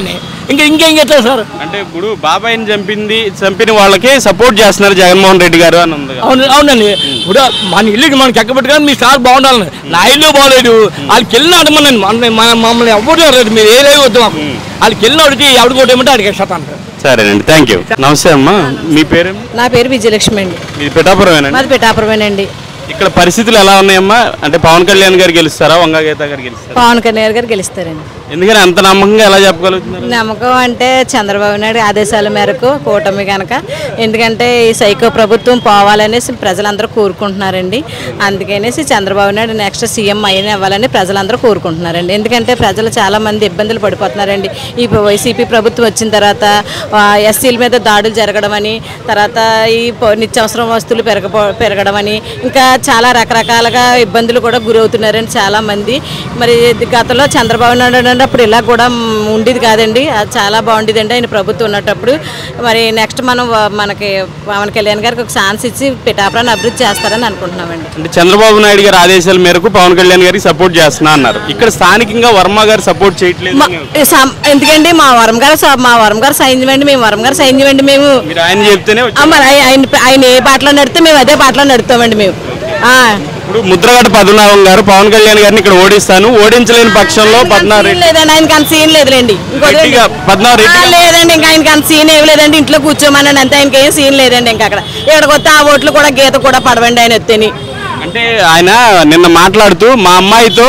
ఇంకా ఇంకేం చేస్తారు సార్ అంటే ఇప్పుడు బాబాయిని చంపింది చంపిన వాళ్ళకి సపోర్ట్ చేస్తున్నారు జగన్మోహన్ రెడ్డి గారు అని ఉంది కదా. అవును అవునండి ఇప్పుడు మన ఇల్లుకి మనకి ఎక్కబెట్టుకొని మీ సార్ బాగుండాలని నా ఇల్లు బాగలేదు వాళ్ళకి వెళ్ళిన అడమనండి మన మన- మమ్మల్ని ఎవరు లేదు మీరు ఏ లేదు వద్దు మాకు వాళ్ళకి వెళ్ళిన అడిగి ఎవరికి కొట్టేమంటే అడిగే శతాను సరేనండి థ్యాంక్ యూ నమస్తే అమ్మా మీ పేరేం నా పేరు విజయలక్ష్మి అండి మీది పిఠాపురమేనండి మాది పిఠాపురమేనండి ఇక్కడ పరిస్థితులు ఎలా ఉన్నాయమ్మా అంటే పవన్ కళ్యాణ్ గారు గెలుస్తారా వంగా గీత గారు గెలుస్తారా పవన్ కళ్యాణ్ గారు గెలుస్తారండి ఎందుకని అంత నమ్మకంగా ఎలా చెప్పగలుగుతున్నారు నమ్మకం అంటే చంద్రబాబు నాయుడు ఆదేశాల మేరకు కూటమి కనుక ఎందుకంటే ఈ సైకో ప్రభుత్వం పోవాలనేసి ప్రజలందరూ కోరుకుంటున్నారండి అందుకనేసి చంద్రబాబు నాయుడు నెక్స్ట్ సీఎం అయిన అవ్వాలని ప్రజలందరూ కోరుకుంటున్నారండి ఎందుకంటే ప్రజలు చాలా మంది ఇబ్బందులు పడిపోతున్నారండి ఈ వైసీపీ ప్రభుత్వం వచ్చిన తర్వాత ఎస్సీల మీద దాడులు జరగడం అని తర్వాత ఈ ప- నిత్యావసర వస్తువులు పెరగ పెరగడం అని ఇంకా చాలా రకరకాలుగా ఇబ్బందులు కూడా గురవుతున్నారండి చాలా మంది మరి ఇది గతంలో చంద్రబాబు నాయుడు ఉన్నప్పుడు ఇలా కూడా మ్, ఉండేది కాదండి అది చాలా బాగుండేదండి ఆయన ప్రభుత్వం ఉన్నప్పుడు మరి నెక్స్ట్ మనం వ- మనకి పవన్ కళ్యాణ్ గారికి ఒక ఛాన్స్ ఇచ్చి పిఠాపురాన్ని అభివృద్ధి చేస్తారని అనుకుంటున్నామండి అంటే చంద్రబాబు నాయుడు గారి ఆదేశాల మేరకు పవన్ కళ్యాణ్ గారికి సపోర్ట్ చేస్తున్నా అన్నారు ఇక్కడ స్థానికంగా వర్మ గారు సపోర్ట్ చేయట్లేదు మా- సం- ఎందుకండి మా వరం గారు స- మా వరం గారు సైన్యం అండి మేము వరం గారు సైన్యం అండి మేము మీరు ఆయన చెప్తేనే ఆ, వచ్చారు. మరి ఆయ- ఆయన ఆయన ఏ బాటలో నడితే మేము అదే బాటలో నడుస్తామండి మేము ఆ. ఇప్పుడు ముద్రగడ పద్మనాభం గారు పవన్ కళ్యాణ్ గారిని ఇక్కడ ఓడిస్తాను ఓడించలేని పక్షంలో పద్మనాభ సీన్ లేదండి ఆయనకి అంత సీన్ లేదులేండి ఇంకోటి రెడ్డిగా పద్మనాభ ఆ, రెడ్డి లేదండి ఇంకా ఆయనకి అంత సీన్ ఏమి లేదండి ఇంట్లో కూర్చోమని అంతే ఆయనకి ఏం సీన్ లేదండి ఇంకా అక్కడ ఇక్కడికి వస్తే ఆ ఓట్లు కూడా గీత కూడా పడవండి ఆయన ఎత్తేని అంటే ఆయన నిన్న మాట్లాడుతూ మా అమ్మాయితో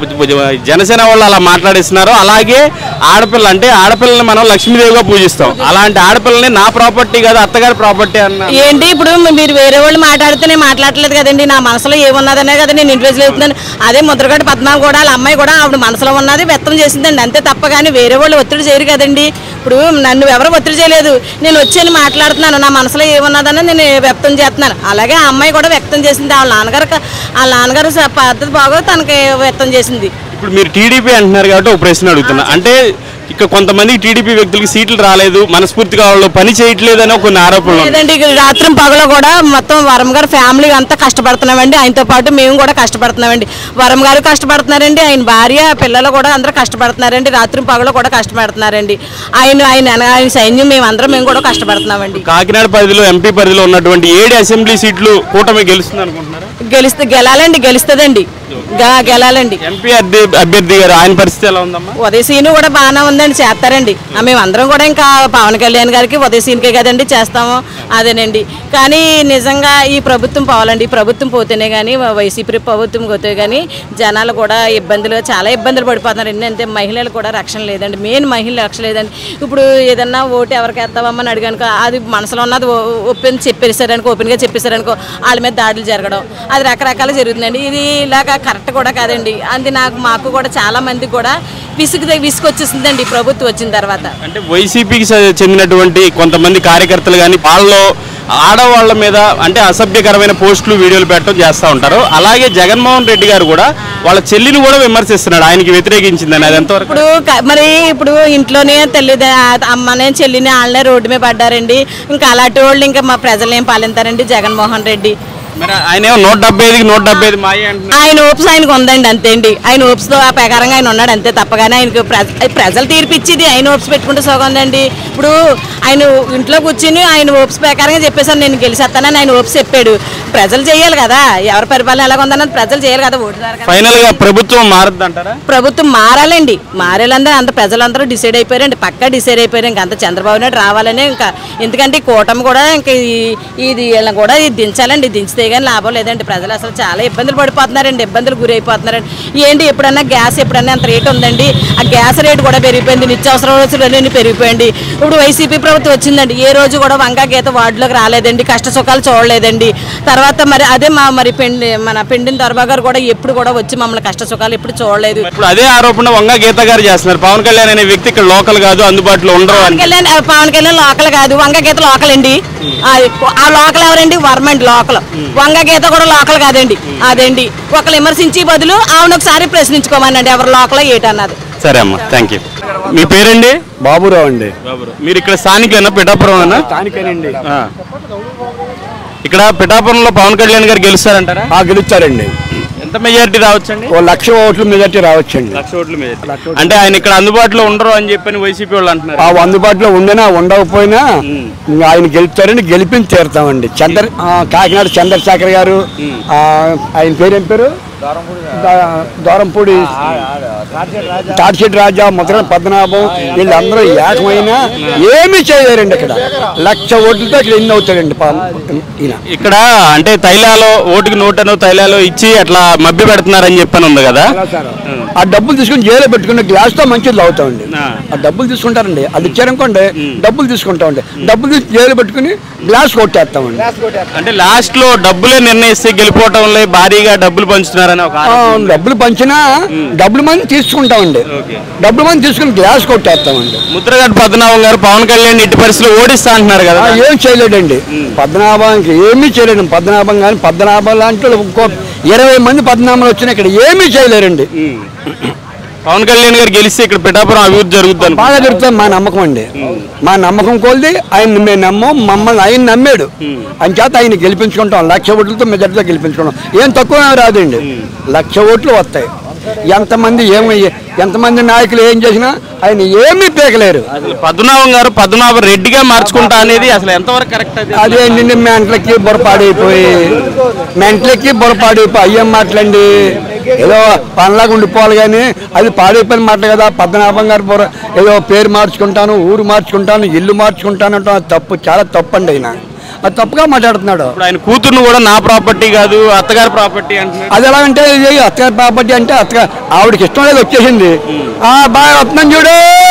జనసేన వాళ్ళు అలా మాట్లాడిస్తున్నారు అలాగే ఆడపిల్ల అంటే ఆడపిల్లని మనం లక్ష్మీదేవిగా పూజిస్తాం అలాంటి ఆడపిల్లని నా ప్రాపర్టీ కాదు అత్తగారి ప్రాపర్టీ అన్న ఏంటి ఇప్పుడు మీరు వేరే వాళ్ళు మాట్లాడితే నేను మాట్లాడలేదు కదండి నా మనసులో ఏమున్నదనే కదా నేను ఇంట్రెస్ట్ అవుతున్నాను అదే ముద్రగడ్డ పద్మ కూడా వాళ్ళ అమ్మాయి కూడా ఆవిడ మనసులో ఉన్నది వ్యక్తం చేసిందండి అంతే తప్ప కానీ వేరే వాళ్ళు ఒత్తిడి చేయరు కదండి ఇప్పుడు నన్ను ఎవరు ఒత్తిడి చేయలేదు నేను వచ్చి మాట్లాడుతున్నాను నా మనసులో ఏమున్నదని నేను వ్యక్తం చేస్తున్నాను అలాగే ఆ అమ్మాయి కూడా వ్యక్తం చేసింది వాళ్ళ నాన్నగారు వాళ్ళ నాన్నగారు స- పద్ధతి బాగో తనకి వ్యక్తం చేసింది ఇప్పుడు మీరు టీడీపీ అంటున్నారు కాబట్టి ఒక ప్రశ్న అడుగుతున్నా అంటే ఇక్కడ కొంతమంది టీడీపీ వ్యక్తులకి సీట్లు రాలేదు మనస్ఫూర్తిగా వాళ్ళు పని చేయట్లేదు అని కొన్ని ఆరోపణలు ఉన్నాయి. లేదండి ఇక రాత్రి పగల కూడా మొత్తం వరం గారు ఫ్యామిలీ అంతా కష్టపడుతున్నామండి ఆయనతో పాటు మేము కూడా కష్టపడుతున్నామండి వరం గారు కష్టపడుతున్నారండి ఆయన భార్య పిల్లలు కూడా అందరూ కష్టపడుతున్నారండి రాత్రి పగల కూడా కష్టపడుతున్నారండి ఆయన ఆయన ఆయన సైన్యం మేము అందరం మేము కూడా కష్టపడుతున్నామండి కాకినాడ పరిధిలో ఎంపీ పరిధిలో ఉన్నటువంటి ఏడు అసెంబ్లీ సీట్లు కూటమి గెలుస్తుంది అనుకుంటున్నారా గెలిస్తే గెలాలండి గెలుస్తుందండి గా- గెలాలండి ఎంపీ అభ్య- అభ్యర్థి గారు ఆయన పరిస్థితి ఎలా ఉందమ్మా ఉదయ సీను కూడా బాగానే ఉందండి చేస్తారండి ఆ, మేమందరం కూడా ఇంకా పవన్ కళ్యాణ్ గారికి ఉదయ సీన్కే కదండి చేస్తాము అదేనండి కానీ నిజంగా ఈ ప్రభుత్వం పోవాలండి ఈ ప్రభుత్వం పోతేనే కానీ వైసీపీ ప్రభుత్వం పోతే కానీ జనాలు కూడా ఇబ్బందులు చాలా ఇబ్బందులు పడిపోతున్నారు ఎందుకంటే మహిళలు కూడా రక్షణ లేదండి మెయిన్ మహిళలు రక్షణ లేదండి ఇప్పుడు ఏదన్నా ఓటు ఎవరికి వేస్తావమ్మని అడిగానుకో అది మనసులో ఉన్నది ఓపెన్ చెప్పేసారనుకో ఓపెన్గా చెప్పేసారనుకో వాళ్ళ మీద దాడులు జరగడం అది రకరకాలు జరుగుతుందండి ఇది ఇలాగా కరెక్ట్ కూడా కాదండి అది నాకు మాకు కూడా చాలా మందికి కూడా విసుగు విసుగు వచ్చేసిందండి ఈ ప్రభుత్వం వచ్చిన తర్వాత అంటే వైసీపీకి స- చెందినటువంటి కొంతమంది కార్యకర్తలు కానీ వాళ్ళలో ఆడవాళ్ళ మీద అంటే అసభ్యకరమైన పోస్టులు వీడియోలు పెట్టడం చేస్తూ ఉంటారు అలాగే జగన్మోహన్ రెడ్డి గారు కూడా వాళ్ళ చెల్లిని కూడా విమర్శిస్తున్నాడు ఆయనకి వ్యతిరేకించిందని అది ఎంతవరకు ఇప్పుడు క- మరి ఇప్పుడు ఇంట్లోనే తల్లి అమ్మనే చెల్లిని వాళ్ళనే రోడ్డు మీద పడ్డారండి ఇంకా అలాంటి వాళ్ళు ఇంకా మా ప్రజలు ఏం పాలింతారండి జగన్మోహన్ రెడ్డి మరి ఆయన ఏమో నూట డెబ్బై ఐదుకి నూట డెబ్బై ఐదు మాయ అంటున్నారు ఆయన ఓప్స్ ఆయనకు ఉందండి అంతే అండి ఆయన ఓప్స్తో ఆ ప్రకారంగా ఆయన ఉన్నాడు అంతే తప్పగానే ఆయనకు ప్రజ ప్రజలు తీర్పిచ్చేది ఆయన ఓప్స్ పెట్టుకుంటే సుఖం ఉందండి ఇప్పుడు ఆయన ఇంట్లో కూర్చుని ఆయన ఓప్స్ ప్రకారంగా చెప్పేసాను నేను గెలిచేస్తానని ఆయన ఓప్స్ చెప్పాడు ప్రజలు చేయాలి కదా ఎవరి పరిపాలన ఎలాగ ఉందన్నది ప్రజలు చేయాలి కదా ఓటు ద్వారా కదా. ఫైనల్ గా ప్రభుత్వం మారద్దు అంటారా ప్రభుత్వం మారాలండి మారాలందరూ అంత ప్రజలందరూ డిసైడ్ అయిపోయారండి పక్కా డిసైడ్ అయిపోయారు ఇంకా అంత చంద్రబాబు నాయుడు రావాలని ఇంకా ఎందుకంటే ఈ కూటమి కూడా ఇంకా ఈ- ఇది వీళ్ళని కూడా ఇది దించాలండి దించితే కానీ లాభం లేదండి ప్రజలు అసలు చాలా ఇబ్బందులు పడిపోతున్నారండి ఇబ్బందులు గురి అయిపోతున్నారండి ఏంటి ఎప్పుడన్నా గ్యాస్ ఎప్పుడన్నా అంత రేటు ఉందండి ఆ గ్యాస్ రేటు కూడా పెరిగిపోయింది నిత్యావసర వస్తువులన్నీ పెరిగిపోయింది ఇప్పుడు వైసీపీ ప్రభుత్వం వచ్చిందండి ఏ రోజు కూడా వంకా గీత వార్డులోకి రాలేదండి కష్ట సుఖాలు చూడలేదండి తర్వాత మరి అదే మా మరి పెండి మన పెండిన దొరబా గారు కూడా ఎప్పుడు కూడా వచ్చి మమ్మల్ని కష్ట సుఖాలు ఎప్పుడు చూడలేదు ఇప్పుడు అదే ఆరోపణ వంగ గీత గారు చేస్తున్నారు పవన్ కళ్యాణ్ అనే వ్యక్తి ఇక్కడ లోకల్ కాదు అందుబాటులో ఉండరు పవన్ అని కళ్యాణ్ ఆ, పవన్ కళ్యాణ్ లోకల్ కాదు వంగ గీత లోకల్ అండి ఆ, ఆ లోకల్ ఎవరండి వర్మండి లోకల్ వంగ గీత కూడా లోకల్ కాదండి అదండి ఒకరు విమర్శించి బదులు ఆవిడ ఒకసారి ప్రశ్నించుకోమనండి ఎవరు లోకల్ ఏటన్నది సరే అమ్మా థ్యాంక్ యూ మీ పేరండి బాబురావు అండి మీరు ఇక్కడ స్థానికులైనా పిఠాపురం అన్నా స్థానికేనండి ఇక్కడ పిఠాపురంలో పవన్ కళ్యాణ్ గారు గెలుస్తారంటారా గెలుస్తారండి ఎంత ఎంత మెజారిటీ రావచ్చండి ఓ లక్ష ఓట్ల మెజార్టీ రావచ్చండి లక్ష ఓట్ల మెజారిటీ అంటే ఆయన ఇక్కడ అందుబాటులో ఉండరు అని చెప్పని వైసీపీ వాళ్ళు అంటున్నారు ఆ అందుబాటులో ఉండినా ఉండకపోయినా ఇంకా ఆయన గెలుపుతారని గెలిపించి తీరుతామండి చంద్ర ఆ, కాకినాడ చంద్రశేఖర్ గారు ఆ, ఆయన పేరు ఏం పేరు దా- దూరంపూడి తాటిశెట్టి రాజా ముద్ర పద్మనాభం వీళ్ళందరూ ఏకమైనా ఏమీ చేయలేరండి ఇక్కడ లక్ష ఓట్లతో ఇక్కడ ఎన్ని అవుతాడండి పా- ఈయన ఇక్కడ అంటే తైలాలో ఓటుకి నోటను తైలాలో ఇచ్చి అట్లా మభ్య పెడుతున్నారని చెప్పని ఉంది కదా ఆ డబ్బులు తీసుకుని జైల్లో పెట్టుకున్న గ్లాస్ తో మంచిది తాగుతామండి ఆ. ఆ డబ్బులు తీసుకుంటారండి అది ఇచ్చారనుకోండి డబ్బులు తీసుకుంటామండి డబ్బులు తీసి జైలు పెట్టుకుని గ్లాస్ కొట్టేస్తామండి అంటే లాస్ట్ లో డబ్బులే నిర్ణయిస్తే గెలిపోవటంలో భారీగా డబ్బులు పంచుతున్నారని ఒక ఆ, ఆరోపణ. డబ్బులు పంచినా డబ్బులు మంది తీసుకుంటామండి ఓకే. డబ్బులు మంది తీసుకుని గ్లాస్ కొట్టేస్తామండి ముద్రగడ్డ పద్మనాభం గారు పవన్ కళ్యాణ్ ఇటు పరిస్థితిలో ఓడిస్తా అంటున్నారు కదా ఆ, ఏం చేయలేడండి పద్మనాభానికి ఏమీ చేయలేడు పద్మనాభం కానీ పద్మనాభం లాంటి వాళ్ళు ఇంకో ఇరవై మంది పద్మనాభాలు వచ్చినా ఇక్కడ ఏమీ చేయలేరండి పవన్ కళ్యాణ్ గారు గెలిస్తే ఇక్కడ పిఠాపురం అభివృద్ధి జరుగుతుంది బాగా జరుగుతుంది మా నమ్మకం అండి మా నమ్మకం కోల్ది ఆయన మేము నమ్మం మమ్మల్ని ఆయన నమ్మాడు అని చేత ఆయన గెలిపించుకుంటాం లక్ష ఓట్లతో మెజార్టీతో గెలిపించుకుంటాం ఏం తక్కువ రాదండి లక్ష ఓట్లు వస్తాయి ఎంతమంది ఏమి ఎంతమంది నాయకులు ఏం చేసినా ఆయన ఏమీ పీకలేరు అసలు పద్మనాభం గారు పద్మనాభ రెడ్డిగా మార్చుకుంటా అనేది అసలు ఎంతవరకు కరెక్ట్ అది అదేంటండి మెంట్లకి బుర్రపాడైపోయి మెంట్లకి బుర్రపాడైపోయి అయ్యేం మాటలండి ఏదో పనిలాగా ఉండిపోవాలి కానీ అది పాడైపోయిన మాట కదా పద్మనాభం గారు బుర్ర ఏదో పేరు మార్చుకుంటాను ఊరు మార్చుకుంటాను ఇల్లు మార్చుకుంటాను అంటాం అది తప్పు చాలా తప్పు అండి ఆయన అది తప్పుగా మాట్లాడుతున్నాడు ఇప్పుడు ఆయన కూతుర్ను కూడా నా ప్రాపర్టీ కాదు అత్తగారి ప్రాపర్టీ అంటున్నాడు అది ఎలా అంటే ఇది అత్తగారి ప్రాపర్టీ అంటే అత్తగారు ఆవిడకి ఇష్టం లేదు వచ్చేసింది ఆ బాగా వస్తున్నాను చూడు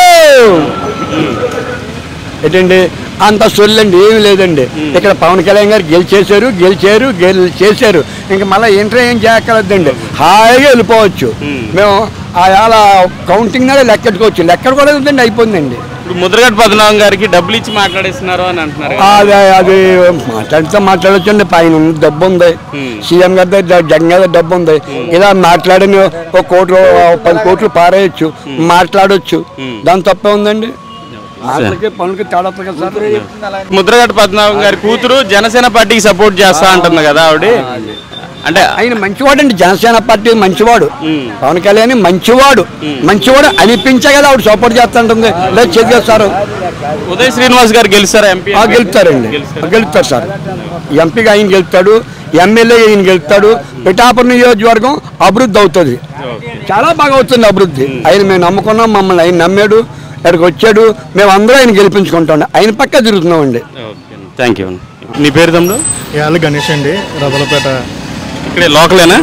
ఏంటండి అంత సొల్లండి ఏమీ లేదండి ఇక్కడ పవన్ కళ్యాణ్ గారు గెలిచేశారు గెలిచారు గెలి చేశారు ఇంకా మళ్ళీ ఎంట్రీ ఏం చేయక్కర్లేదండి హాయిగా వెళ్ళిపోవచ్చు మేము అలా కౌంటింగ్ నాడే లెక్కెట్టుకోవచ్చు లెక్క కూడా ఉందండి అయిపోయిందండి ఇప్పుడు ముద్రగడ్డ పద్మనాభం గారికి డబ్బులు ఇచ్చి మాట్లాడేస్తున్నారు అని అంటున్నారు కదా. అది అది మాట్లాడితే మాట్లాడొచ్చండి పైన ఉన్న డబ్బు ఉంది సీఎం గారి దగ్గర జగన్ గారి దగ్గర డబ్బు ఉంది ఇలా మాట్లాడిన ఒక కోటి రూ- ఒక పది కోట్లు పారేయచ్చు మాట్లాడొచ్చు దాని తప్పే ఉందండి మాటలకి పనులకి తేడా వస్తుంది కదా సార్ ముద్రగడ్డ పద్మనాభం గారి కూతురు జనసేన పార్టీకి సపోర్ట్ చేస్తా అంటుంది కదా ఆవిడ అంటే ఆయన మంచివాడు అండి జనసేన పార్టీ మంచివాడు పవన్ కళ్యాణ్ మంచివాడు మంచివాడు అనిపించే కదా ఆవిడ సపోర్ట్ చేస్తుంటుంది లేదు చేస్తారు ఉదయ్ శ్రీనివాస్ గారు గెలుస్తారా ఎంపీ ఆ, గెలుస్తారండి గెలుస్తారు సార్ ఎంపీగా ఆయన గెలుస్తాడు ఎమ్మెల్యే ఈయన గెలుస్తాడు పిఠాపురం నియోజకవర్గం అభివృద్ధి అవుతుంది చాలా బాగా అవుతుంది అభివృద్ధి ఆయన మేము నమ్ముకున్నాం మమ్మల్ని ఆయన నమ్మాడు ఇక్కడికి వచ్చాడు మేము అందరూ ఆయన గెలిపించుకుంటాం ఆయన పక్క తిరుగుతున్నామండి థ్యాంక్ యూ నీ పేరు తమ్ముడు యాళ్ళ గణేష్ అండి రబలపేట ఇక్కడే లోకలేనా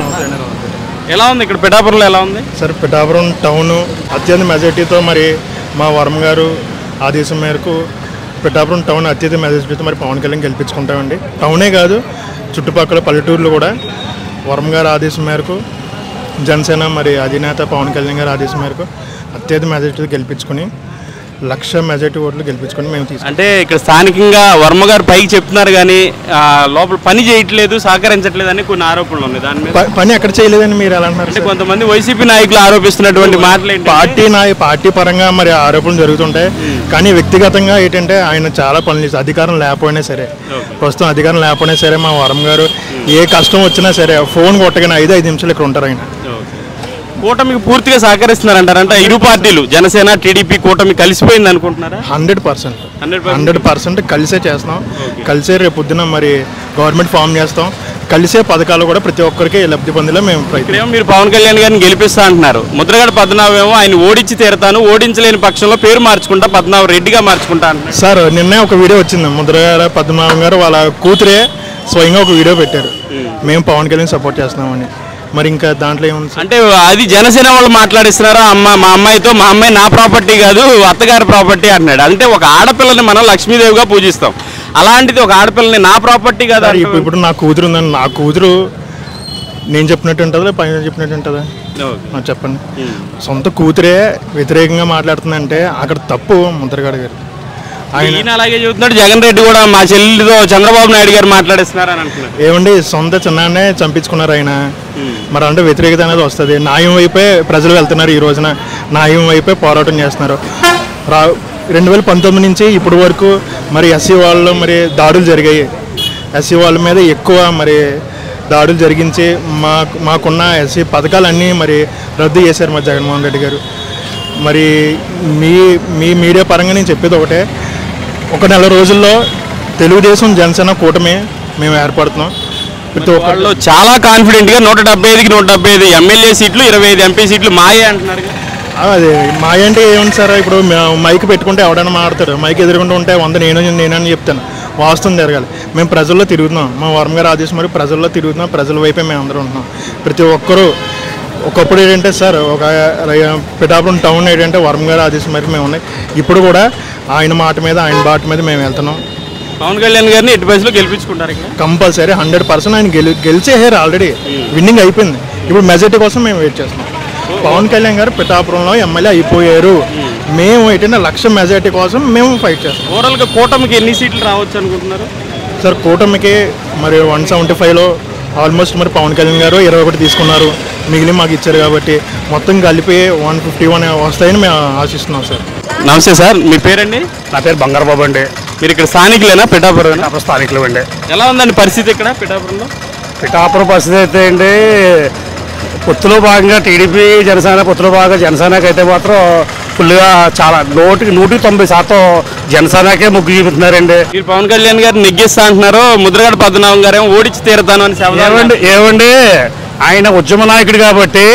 ఎలా ఉంది ఇక్కడ పిఠాపురంలో ఎలా ఉంది సార్ పిఠాపురం టౌన్ అత్యంత మెజార్టీతో మరి మా వరం గారు ఆదేశం మేరకు పిఠాపురం టౌన్ అత్యధిక మెజార్టీతో మరి పవన్ కళ్యాణ్ గెలిపించుకుంటామండి టౌనే కాదు చుట్టుపక్కల పల్లెటూర్లు కూడా వరం గారి ఆదేశం మేరకు జనసేన మరి అధినేత పవన్ కళ్యాణ్ గారి ఆదేశం మేరకు అత్యధిక మెజార్టీతో గెలిపించుకుని లక్ష మెజార్టీ ఓట్లు గెలిపించుకొని మేము తీసుకుంటాం అంటే ఇక్కడ స్థానికంగా వర్మ గారు పైకి చెప్తున్నారు కానీ ఆ, లోపల పని చేయట్లేదు సహకరించట్లేదు అని కొన్ని ఆరోపణలు ఉన్నాయి దాని మీద ప- పని ఎక్కడ చేయలేదని మీరు ఎలా అంటున్నారు అంటే సార్? కొంతమంది వైసీపీ నాయకులు ఆరోపిస్తున్నటువంటి మాటలు ఏంటి పార్టీ నా పార్టీ పరంగా మరి ఆరోపణలు జరుగుతుంటాయి కానీ వ్యక్తిగతంగా ఏంటంటే ఆయన చాలా పనులు చేస్తారు అధికారం లేకపోయినా సరే ప్రస్తుతం అధికారం లేకపోయినా సరే మా వరం గారు ఏ కష్టం వచ్చినా సరే ఫోన్ కొట్టగానే ఐదు ఐదు నిమిషాలు ఇక్కడ ఉంటారు ఆయన కూటమికి పూర్తిగా సహకరిస్తున్నారంటారంటే ఇరు పార్టీలు జనసేన టీడీపీ కూటమి కలిసిపోయింది అనుకుంటున్నారా హండ్రెడ్ పర్సెంట్ 100% హండ్రెడ్ పర్సెంట్ కలిసే చేస్తాం కలిసే రేపు పొద్దున మరి గవర్నమెంట్ ఫామ్ చేస్తాం కలిసే పథకాలు కూడా ప్రతి ఒక్కరికి లబ్ధి పొందేలా మేము ప్రయత్నం ఇక్కడేమో మీరు పవన్ కళ్యాణ్ గారిని గెలిపిస్తా అంటున్నారు ముద్రగడ పద్మనాభం ఏమో ఆయన ఓడించి తీరతాను ఓడించలేని పక్షంలో పేరు మార్చుకుంటా పద్మనాభం రెడ్డిగా మార్చుకుంటా అంటున్నారు సార్ నిన్నే ఒక వీడియో వచ్చింది ముద్రగారు పద్మనాభం గారు వాళ్ళ కూతురే స్వయంగా ఒక వీడియో పెట్టారు మేము పవన్ కళ్యాణ్ సపోర్ట్ చేస్తున్నామని మరి ఇంకా దాంట్లో ఏముంది సార్? అంటే అది జనసేన వాళ్ళు మాట్లాడిస్తున్నారా అమ్మ మా అమ్మాయితో మా అమ్మాయి నా ప్రాపర్టీ కాదు అత్తగారి ప్రాపర్టీ అంటున్నాడు అంటే ఒక ఆడపిల్లని మనం లక్ష్మీదేవిగా పూజిస్తాం అలాంటిది ఒక ఆడపిల్లని నా ప్రాపర్టీ కాదు సార్ ఇప్పుడు ఇప్పుడు నా కూతురు ఉందని నా కూతురు నేను చెప్పినట్టు ఉంటుందా పైన చెప్పినట్టు ఉంటుందా ఓకే. ఆ, చెప్పండి సొంత కూతురే వ్యతిరేకంగా మాట్లాడుతుందంటే అక్కడ తప్పు ముద్రగాడు గారు ఆయన ఈయన అలాగే చెబుతున్నాడు జగన్ రెడ్డి కూడా మా చెల్లితో చంద్రబాబు నాయుడు గారు మాట్లాడిస్తున్నారు అని అంటున్నారు ఏమండి సొంత చిన్నాన్నే చంపించుకున్నారు ఆయన మరి అంటే వ్యతిరేకత అనేది వస్తుంది న్యాయం వైపే ప్రజలు వెళ్తున్నారు ఈ రోజున న్యాయం వైపే పోరాటం చేస్తున్నారు రా రెండు వేల పంతొమ్మిది నుంచి ఇప్పటి వరకు మరి ఎస్సీ వాళ్ళు మరి దాడులు జరిగాయి ఎస్సీ వాళ్ళ మీద ఎక్కువ మరి దాడులు జరిగించి మా మాకున్న ఎస్సీ పథకాలన్నీ మరి రద్దు చేశారు మరి జగన్మోహన్ రెడ్డి గారు మరి మీ మీ మీడియా పరంగా నేను చెప్పేది ఒకటే ఒక నెల రోజుల్లో తెలుగుదేశం జనసేన కూటమి మేము ఏర్పడుతున్నాం ప్రతి ఒక్కళ్ళు వాళ్ళు చాలా కాన్ఫిడెంట్ గా నూట డెబ్బై ఐదుకి నూట డెబ్బై ఐదు ఎమ్మెల్యే సీట్లు ఇరవై ఐదు ఎంపీ సీట్లు మాయే అంటున్నారు కదా. అదే మా అంటే ఏముంది సార్ ఇప్పుడు మ- మైక్ పెట్టుకుంటే ఎవడైనా మాడతాడు మైక్ ఎదురుకుంటూ ఉంటే వంద నేను నేనని చెప్తాను వాస్తవం జరగాలి మేము ప్రజల్లో తిరుగుతున్నాం మా వరం గారు ఆదేశం మరి ప్రజల్లో తిరుగుతున్నాం ప్రజల వైపే మేము అందరం ఉంటున్నాం ప్రతి ఒక్కరూ ఒకప్పుడు ఏంటంటే సార్ ఒక రై- పిఠాపురం టౌన్ ఏంటంటే వరం గారు ఆదేశం మరి మేము ఉన్నాయి ఇప్పుడు కూడా ఆయన మాట మీద ఆయన బాట మీద మేము వెళ్తున్నాం పవన్ కళ్యాణ్ గారిని ఎట్టి బస్సులో గెలిపించుకుంటారు ఇక్కడ కంపల్సరీ హండ్రెడ్ పర్సెంట్ ఆయన గెలి గెలిచేసారు ఆల్రెడీ విన్నింగ్ అయిపోయింది ఇప్పుడు మెజార్టీ కోసం మేము వెయిట్ చేస్తున్నాం పవన్ కళ్యాణ్ గారు పిఠాపురంలో ఎమ్మెల్యే అయిపోయారు మేము ఏంటంటే లక్ష మెజార్టీ కోసం మేము ఫైట్ చేస్తాం ఓవరాల్ గా కూటమికి ఎన్ని సీట్లు రావచ్చు అనుకుంటున్నారు సార్ కూటమికి మరి వన్ సెవెంటీ ఫైవ్లో ఆల్మోస్ట్ మరి పవన్ కళ్యాణ్ గారు ఇరవై ఒకటి తీసుకున్నారు మిగిలిన మాకు ఇచ్చారు కాబట్టి మొత్తం కలిపి వన్ ఫిఫ్టీ వన్ వస్తాయని మేము ఆశిస్తున్నాం సార్ నమస్తే సార్ మీ పేరండి నా పేరు బంగారబాబు అండి మీరు ఇక్కడ స్థానికులేనా పిఠాపురం పిఠాపురం స్థానికులు అండి ఎలా ఉందండి పరిస్థితి ఇక్కడ పిఠాపురంలో పిఠాపురం పరిస్థితి అయితే అండి పొత్తులో భాగంగా టీడీపీ జనసేన పొత్తులో భాగంగా జనసేనకి అయితే మాత్రం ఫుల్గా చాలా నూటికి నూటికి తొంభై శాతం జనసేనకే మొగ్గు చూపుతున్నారండి మీరు పవన్ కళ్యాణ్ గారు నెగ్గిస్తా అంటున్నారు ముద్రగడ పద్మనాభం గారేమో ఓడించి తీరుతాను అని శపథాలు ఏమండి ఏమండి ఆయన ఉద్యమ నాయకుడు కాబట్టి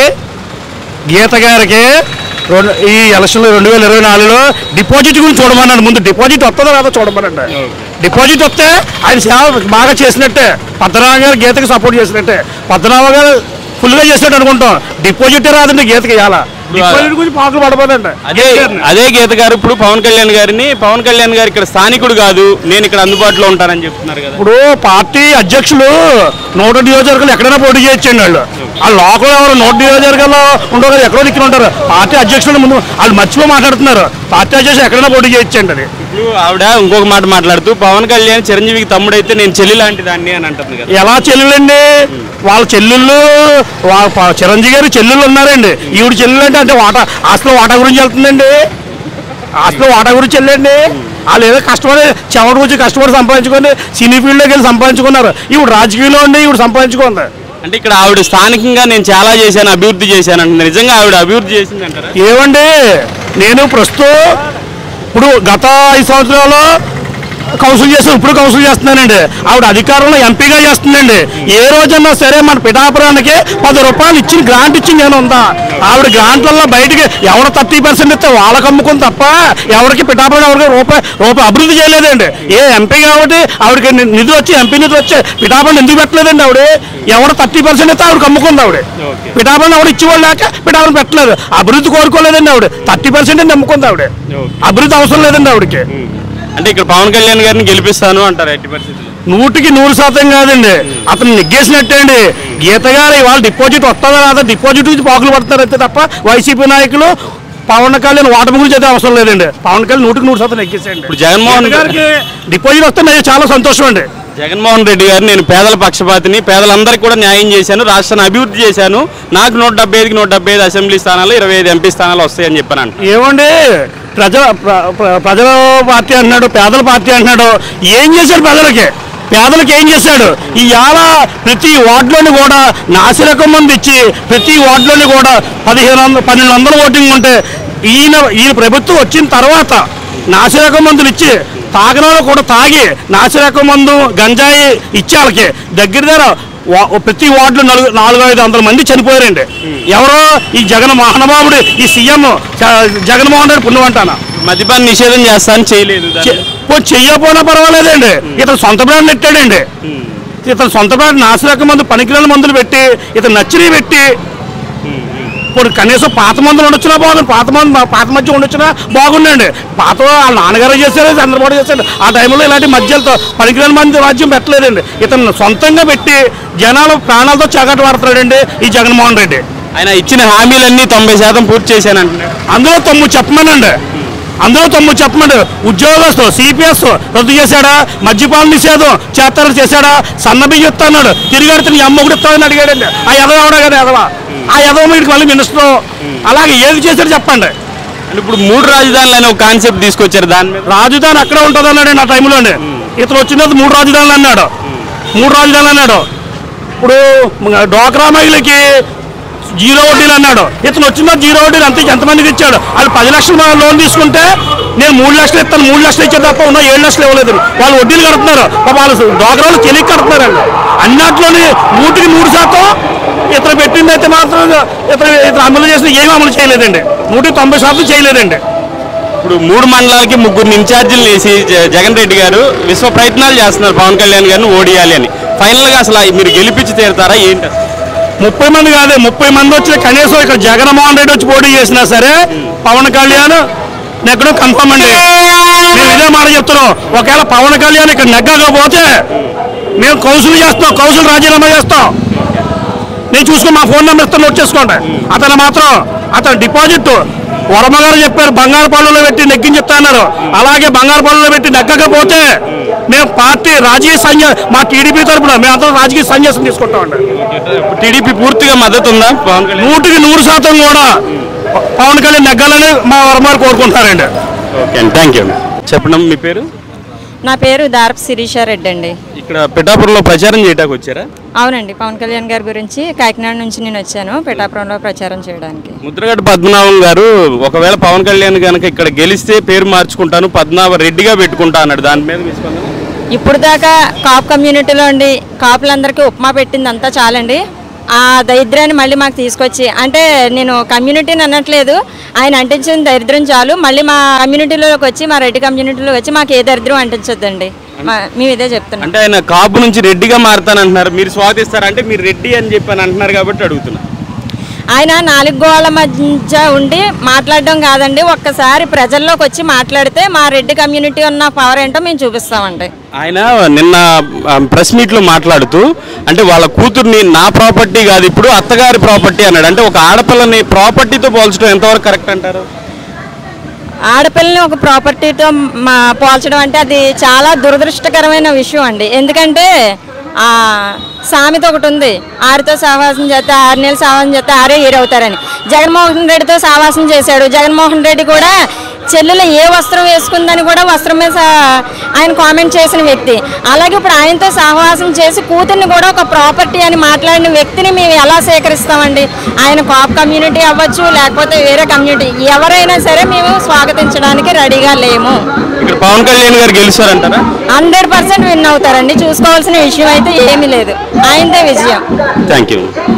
గీత గారికి రెండు ఈ ఎలక్షన్లో రెండు వేల ఇరవై నాలుగులో డిపాజిట్ గురించి చూడమన్నాడు ముందు డిపాజిట్ వస్తుందో రాదో చూడమనండి డిపాజిట్ వస్తే ఆయన సేవ బాగా చేసినట్టే పద్మనాభ గారు గీతకి సపోర్ట్ చేసినట్టే పద్మనాభ గారు ఫుల్గా చేసినట్టు అనుకుంటాం డిపాజిట్ రాదండి గీతకి ఇవాళ డిపాజిట్ గురించి పాటలు పడబోదండి అదే అదే గీత గారు ఇప్పుడు పవన్ కళ్యాణ్ గారిని పవన్ కళ్యాణ్ గారు ఇక్కడ స్థానికుడు కాదు నేను ఇక్కడ అందుబాటులో ఉంటానని చెప్తున్నారు కదా ఇప్పుడు పార్టీ అధ్యక్షులు నూట నియోజకవర్గాలు ఎక్కడైనా పోటీ చేయొచ్చండి వాళ్ళు ఆ లోకల్ ఎవరు నూట నియోజకవర్గాల్లో ఉండవు కదా ఎక్కడో దిక్కున ఉంటారు పార్టీ అధ్యక్షులు ముందు వాళ్ళు మర్చిపోయి మాట్లాడుతున్నారు పార్టీ అధ్యక్షులు ఎక్కడైనా పోటీ చేయొచ్చండి అది ఇప్పుడు ఆవిడ ఇంకొక మాట మాట్లాడుతూ పవన్ కళ్యాణ్ చిరంజీవికి తమ్ముడైతే నేను చెల్లి లాంటి దాన్ని అని అంటుంది కదా ఎలా చెల్లెలండి వాళ్ళ చెల్లెళ్ళు వాళ్ళ ప- చిరంజీవి గారి చెల్లెళ్ళు ఉన్నారండి ఈవిడ చెల్లెలు అంటే అంటే వాటా ఆస్తిలో వాటా గురించి వెళ్తుందండి ఆస్తిలో వాటా గురించి వెళ్ళండి వాళ్ళు ఏదో కష్టపడి చెమట గురించి కష్టపడి సంపాదించుకొని సినీ ఫీల్డ్లోకి వెళ్ళి సంపాదించుకున్నారు ఈవిడ రాజకీయంలో ఉండి ఈవిడ సంపాదించుకుంది అంటే ఇక్కడ ఆవిడ స్థానికంగా నేను చాలా చేశాను అభివృద్ధి చేశాను అంటుంది నిజంగా ఆవిడ అభివృద్ధి చేసింది అంటారా ఏమండి నేను ప్రస్తుతం ఇప్పుడు గత ఐదు సంవత్సరాలు కౌన్సిల్ చేస్తాను ఇప్పుడు కౌన్సిల్ చేస్తున్నానండి ఆవిడ అధికారంలో ఎంపీగా చేస్తుందండి ఏ రోజన్నా సరే మన పిఠాపురానికి పది రూపాయలు ఇచ్చిన గ్రాంట్ ఇచ్చి నేను ఉందా ఆవిడ గ్రాంట్లలో బయటికి ఎవరు థర్టీ పర్సెంట్ ఇస్తే వాళ్ళకి అమ్ముకుని తప్ప ఎవరికి పిఠాపురం ఎవరికి రూపాయి రూపాయి అభివృద్ధి చేయలేదండి ఏ ఎంపీ కాబట్టి ఆవిడకి ని- నిధులు వచ్చి ఎంపీ నిధులు వచ్చి పిఠాపురం ఎందుకు పెట్టలేదండి ఆవిడ ఎవరు థర్టీ పర్సెంట్ ఇస్తే ఆవిడకి అమ్ముకుంది ఆవిడ పిఠాపురం ఆవిడ ఇచ్చేవాళ్ళు లేక పిఠాపురం పెట్టలేదు అభివృద్ధి కోరుకోలేదండి ఆవిడ థర్టీ పర్సెంట్ నమ్ముకుంది ఆవిడ అభివృద్ధి అవసరం లేదండి ఆవిడకి అంటే ఇక్కడ పవన్ కళ్యాణ్ గారిని గెలిపిస్తాను అంటారు ఎట్టి పరిస్థితుల్లో నూటికి నూరు శాతం కాదండి అతను నెగ్గేసినట్టే అండి గీత గారు ఇవాళ డిపాజిట్ వస్తుందా రాదా డిపాజిట్ నుంచి పాకులు పడతారు అంతే తప్ప వైసీపీ నాయకులు పవన్ కళ్యాణ్ ఓటమి గురించి అయితే అవసరం లేదండి పవన్ కళ్యాణ్ నూటికి నూరు శాతం నెగ్గేసండి ఇప్పుడు జగన్మోహన్ గీత గారికి డిపాజిట్ వస్తే నాకు చాలా సంతోషం అండి జగన్మోహన్ రెడ్డి గారు నేను పేదల పక్షపాతిని పేదలందరికీ కూడా న్యాయం చేశాను రాష్ట్రాన్ని అభివృద్ధి చేశాను నాకు నూట డెబ్బై ఐదుకి నూట డెబ్బై ఐదు అసెంబ్లీ స్థానాలు ఇరవై ఐదు ఎంపీ స్థానాలు వస్తాయని చెప్పాను ఏమండి ప్రజల ప్ర- ప్ర- ప్రజల పార్టీ అంటున్నాడు పేదల పార్టీ అంటున్నాడు ఏం చేశాడు ప్రజలకి పేదలకు ఏం చేశాడు ఇవాళ ప్రతి వార్డులోని కూడా నాసిరకం మంది ఇచ్చి ప్రతి వార్డులోని కూడా పదిహేను వందల పన్నెండు వందల ఓటింగ్ ఉంటే ఈయన ఈయన ప్రభుత్వం వచ్చిన తర్వాత నాసిరకం మందులు ఇచ్చి తాగనలో కూడా తాగి నాసిరకం మందు గంజాయి ఇచ్చే వాళ్ళకి దగ్గర దగ్గర వా- ప్రతి వార్డులో నలుగు నాలుగు ఐదు వందల మంది చనిపోయారండి ఎవరో ఈ జగన్ మహానుభావుడు ఈ సీఎం జగన్మోహన్ రెడ్డి పుణ్యమంటానా మద్యపాన నిషేధం చేస్తాను చేయలేదు దాన్ని. చె- పోనీ చెయ్యకపోయినా పర్వాలేదండి ఇతను సొంత బ్రాండ్ నెట్టాడండి ఇతను సొంత బ్రాండ్ నాసిరక మందు పనికిరాని మందులు పెట్టి ఇతను నచ్చినవి పెట్టి ఇప్పుడు కనీసం పాత మందులు ఉండొచ్చినా బాగుంది పాత మందు పాత మధ్య ఉండొచ్చినా బాగుండండి పాత వాళ్ళ నాన్నగారు చేశారు చంద్రబాబు చేశారు ఆ టైంలో ఇలాంటి మధ్యలతో పనికిరాని మంది రాజ్యం పెట్టలేదండి ఇతను సొంతంగా పెట్టి జనాలు ప్రాణాలతో చగట పడుతున్నాడండి ఈ జగన్మోహన్ రెడ్డి ఆయన ఇచ్చిన హామీలన్నీ తొంభై శాతం పూర్తి చేశాను అంటున్నాడు అందులో తొమ్మిది చెప్పమనండి అందులో తొమ్మిది చెప్పమండి ఉద్యోగస్తులు సిపిఎస్ రద్దు చేశాడా మద్యపాన నిషేధం చేస్తారని చేశాడా సన్న బియ్యం ఇస్తా అన్నాడు తిరిగాడితే నీ అమ్మ కూడా ఇస్తామని అడిగాడండి ఆ ఎదవ ఎవడా కదా ఎదవ ఆ ఎదవ మీడికి మళ్ళీ మినిస్టర్ అలాగే ఏది చేశాడు చెప్పండి అంటే ఇప్పుడు మూడు రాజధానులు అనే ఒక కాన్సెప్ట్ తీసుకొచ్చారు దాని మీద రాజధాని అక్కడే ఉంటుంది అన్నాడు ఆ టైంలోనే ఇతను వచ్చినది మూడు రాజధానులు అన్నాడు మూడు రాజధానులు అన్నాడు ఇప్పుడు డోక్రా మహిళకి జీరో వడ్డీలు అన్నాడు ఇతను వచ్చిన జీరో వడ్డీలు అంతే ఎంతమందికి ఇచ్చాడు వాళ్ళు పది లక్షలు లోన్ తీసుకుంటే నేను మూడు లక్షలు ఇస్తాను మూడు లక్షలు ఇచ్చే తప్ప ఉన్న ఏడు లక్షలు ఇవ్వలేదు వాళ్ళు వడ్డీలు కడుతున్నారు పాప వాళ్ళు డోకరాలు తెలియ కడుతున్నారండి అన్నట్లోని నూటికి నూరు శాతం ఇతను పెట్టింది అయితే మాత్రం ఇతను ఇతను అమలు చేసిన ఏమీ అమలు చేయలేదండి నూటికి తొంభై శాతం చేయలేదండి ఇప్పుడు మూడు మండలాలకి ముగ్గురు ఇన్ఛార్జీలు వేసి జ- జగన్ రెడ్డి గారు విశ్వ ప్రయత్నాలు చేస్తున్నారు పవన్ కళ్యాణ్ గారిని ఓడియాలి అని ఫైనల్ గా అసలు మీరు గెలిపించి తీరుతారా ఏంటి అసలు? ముప్పై మంది కాదే ముప్పై మంది వచ్చి కనీసం ఇక్కడ జగన్మోహన్ రెడ్డి వచ్చి పోటీ చేసినా సరే పవన్ కళ్యాణ్ నెగ్గడం కన్ఫర్మ్ అండి మేము ఇదే మాట చెప్తున్నాం ఒకవేళ పవన్ కళ్యాణ్ ఇక్కడ నెగ్గకపోతే మేము కౌన్సిల్ చేస్తాం కౌన్సిల్ రాజీనామా చేస్తాం నేను చూసుకుని మా ఫోన్ నెంబర్ ఇస్తాను నోట్ చేసుకోండి అతను మాత్రం అతను డిపాజిట్ వర్మ గారు చెప్పారు బంగారు పళ్ళలో పెట్టి నెగ్గించి చెప్తా అన్నారు అలాగే బంగారు పళ్ళలో పెట్టి నెగ్గకపోతే మేము పార్టీ రాజకీయ సన్యా మా టీడీపీ తరపున మేమందరం రాజకీయ సన్యాసం తీసుకుంటామండి టీడీపీ పూర్తిగా మద్దతు ఉందా పవన్ కళ్యాణ్ నూటికి నూరు శాతం కూడా ప- పవన్ కళ్యాణ్ నెగ్గాలని మా వర్మారు కోరుకుంటున్నారండి ఓకే అండి థ్యాంక్ యూ చెప్పడం మీ పేరు నా పేరు దారప్ శిరీష రెడ్డి అండి ఇక్కడ పిఠాపురంలో ప్రచారం చేయడానికి వచ్చారా అవునండి పవన్ కళ్యాణ్ గారి గురించి కాకినాడ నుంచి నేను వచ్చాను పిఠాపురంలో ప్రచారం చేయడానికి ముద్రగడ్డ పద్మనాభం గారు ఒకవేళ పవన్ కళ్యాణ్ కనుక ఇక్కడ గెలిస్తే పేరు మార్చుకుంటాను పద్మనాభ రెడ్డిగా పెట్టుకుంటా అన్నాడు దాని మీద మీ స్పందన ఇప్పుడు దాకా కాపు కమ్యూనిటీలో అండి కాపులందరికీ ఉప్మా పెట్టింది అంతా చాలండి ఆ దరిద్రాన్ని మళ్ళీ మాకు తీసుకొచ్చి అంటే నేను కమ్యూనిటీని అనట్లేదు ఆయన అంటించిన దరిద్రం చాలు మళ్ళీ మా కమ్యూనిటీలోకి వచ్చి మా రెడ్డి కమ్యూనిటీలోకి వచ్చి మాకు ఏ దరిద్రం అంటించొద్దండి మా- మేము ఇదే చెప్తున్నాం అంటే ఆయన కాపు నుంచి రెడ్డిగా మారుతానంటున్నారు మీరు స్వాగతిస్తారా అంటే మీరు రెడ్డి అని చెప్పి అని అంటున్నారు కాబట్టి అడుగుతున్నా ఆయన నాలుగు గోళ్ళ మధ్య ఉండి మాట్లాడడం కాదండి ఒక్కసారి ప్రజల్లోకి వచ్చి మాట్లాడితే మా రెడ్డి కమ్యూనిటీ ఉన్న పవర్ ఏంటో మేము చూపిస్తామండి ఆయన నిన్న ప్రెస్ మీట్ లో మాట్లాడుతూ అంటే వాళ్ళ కూతుర్ని నా ప్రాపర్టీ కాదు ఇప్పుడు అత్తగారి ప్రాపర్టీ అన్నాడు అంటే ఒక ఆడపిల్లని ప్రాపర్టీతో పోల్చడం ఎంతవరకు కరెక్ట్ అంటారు ఆడపిల్లని ఒక ప్రాపర్టీతో మా పోల్చడం అంటే అది చాలా దురదృష్టకరమైన విషయం అండి ఎందుకంటే ఆ సామెత ఒకటి ఉంది ఆరితో సావాసం చేస్తే ఆరు నెలలు సావాసం చేస్తే ఆరే హీరవుతారని జగన్మోహన్ రెడ్డితో సావాసం చేశాడు జగన్మోహన్ రెడ్డి కూడా చెల్లెలు ఏ వస్త్రం వేసుకుందని కూడా వస్త్రం మీద సా- ఆయన కామెంట్ చేసిన వ్యక్తి అలాగే ఇప్పుడు ఆయనతో సహవాసం చేసి కూతుర్ని కూడా ఒక ప్రాపర్టీ అని మాట్లాడిన వ్యక్తిని మేము ఎలా సేకరిస్తామండి ఆయన కాప్ కమ్యూనిటీ అవ్వచ్చు లేకపోతే వేరే కమ్యూనిటీ ఎవరైనా సరే మేము స్వాగతించడానికి రెడీగా లేము ఇక్కడ పవన్ కళ్యాణ్ గారు గెలుస్తారంటారా హండ్రెడ్ పర్సెంట్ విన్ అవుతారండి చూసుకోవాల్సిన విషయం అయితే ఏమీ లేదు ఆయనదే విజయం థ్యాంక్ యూ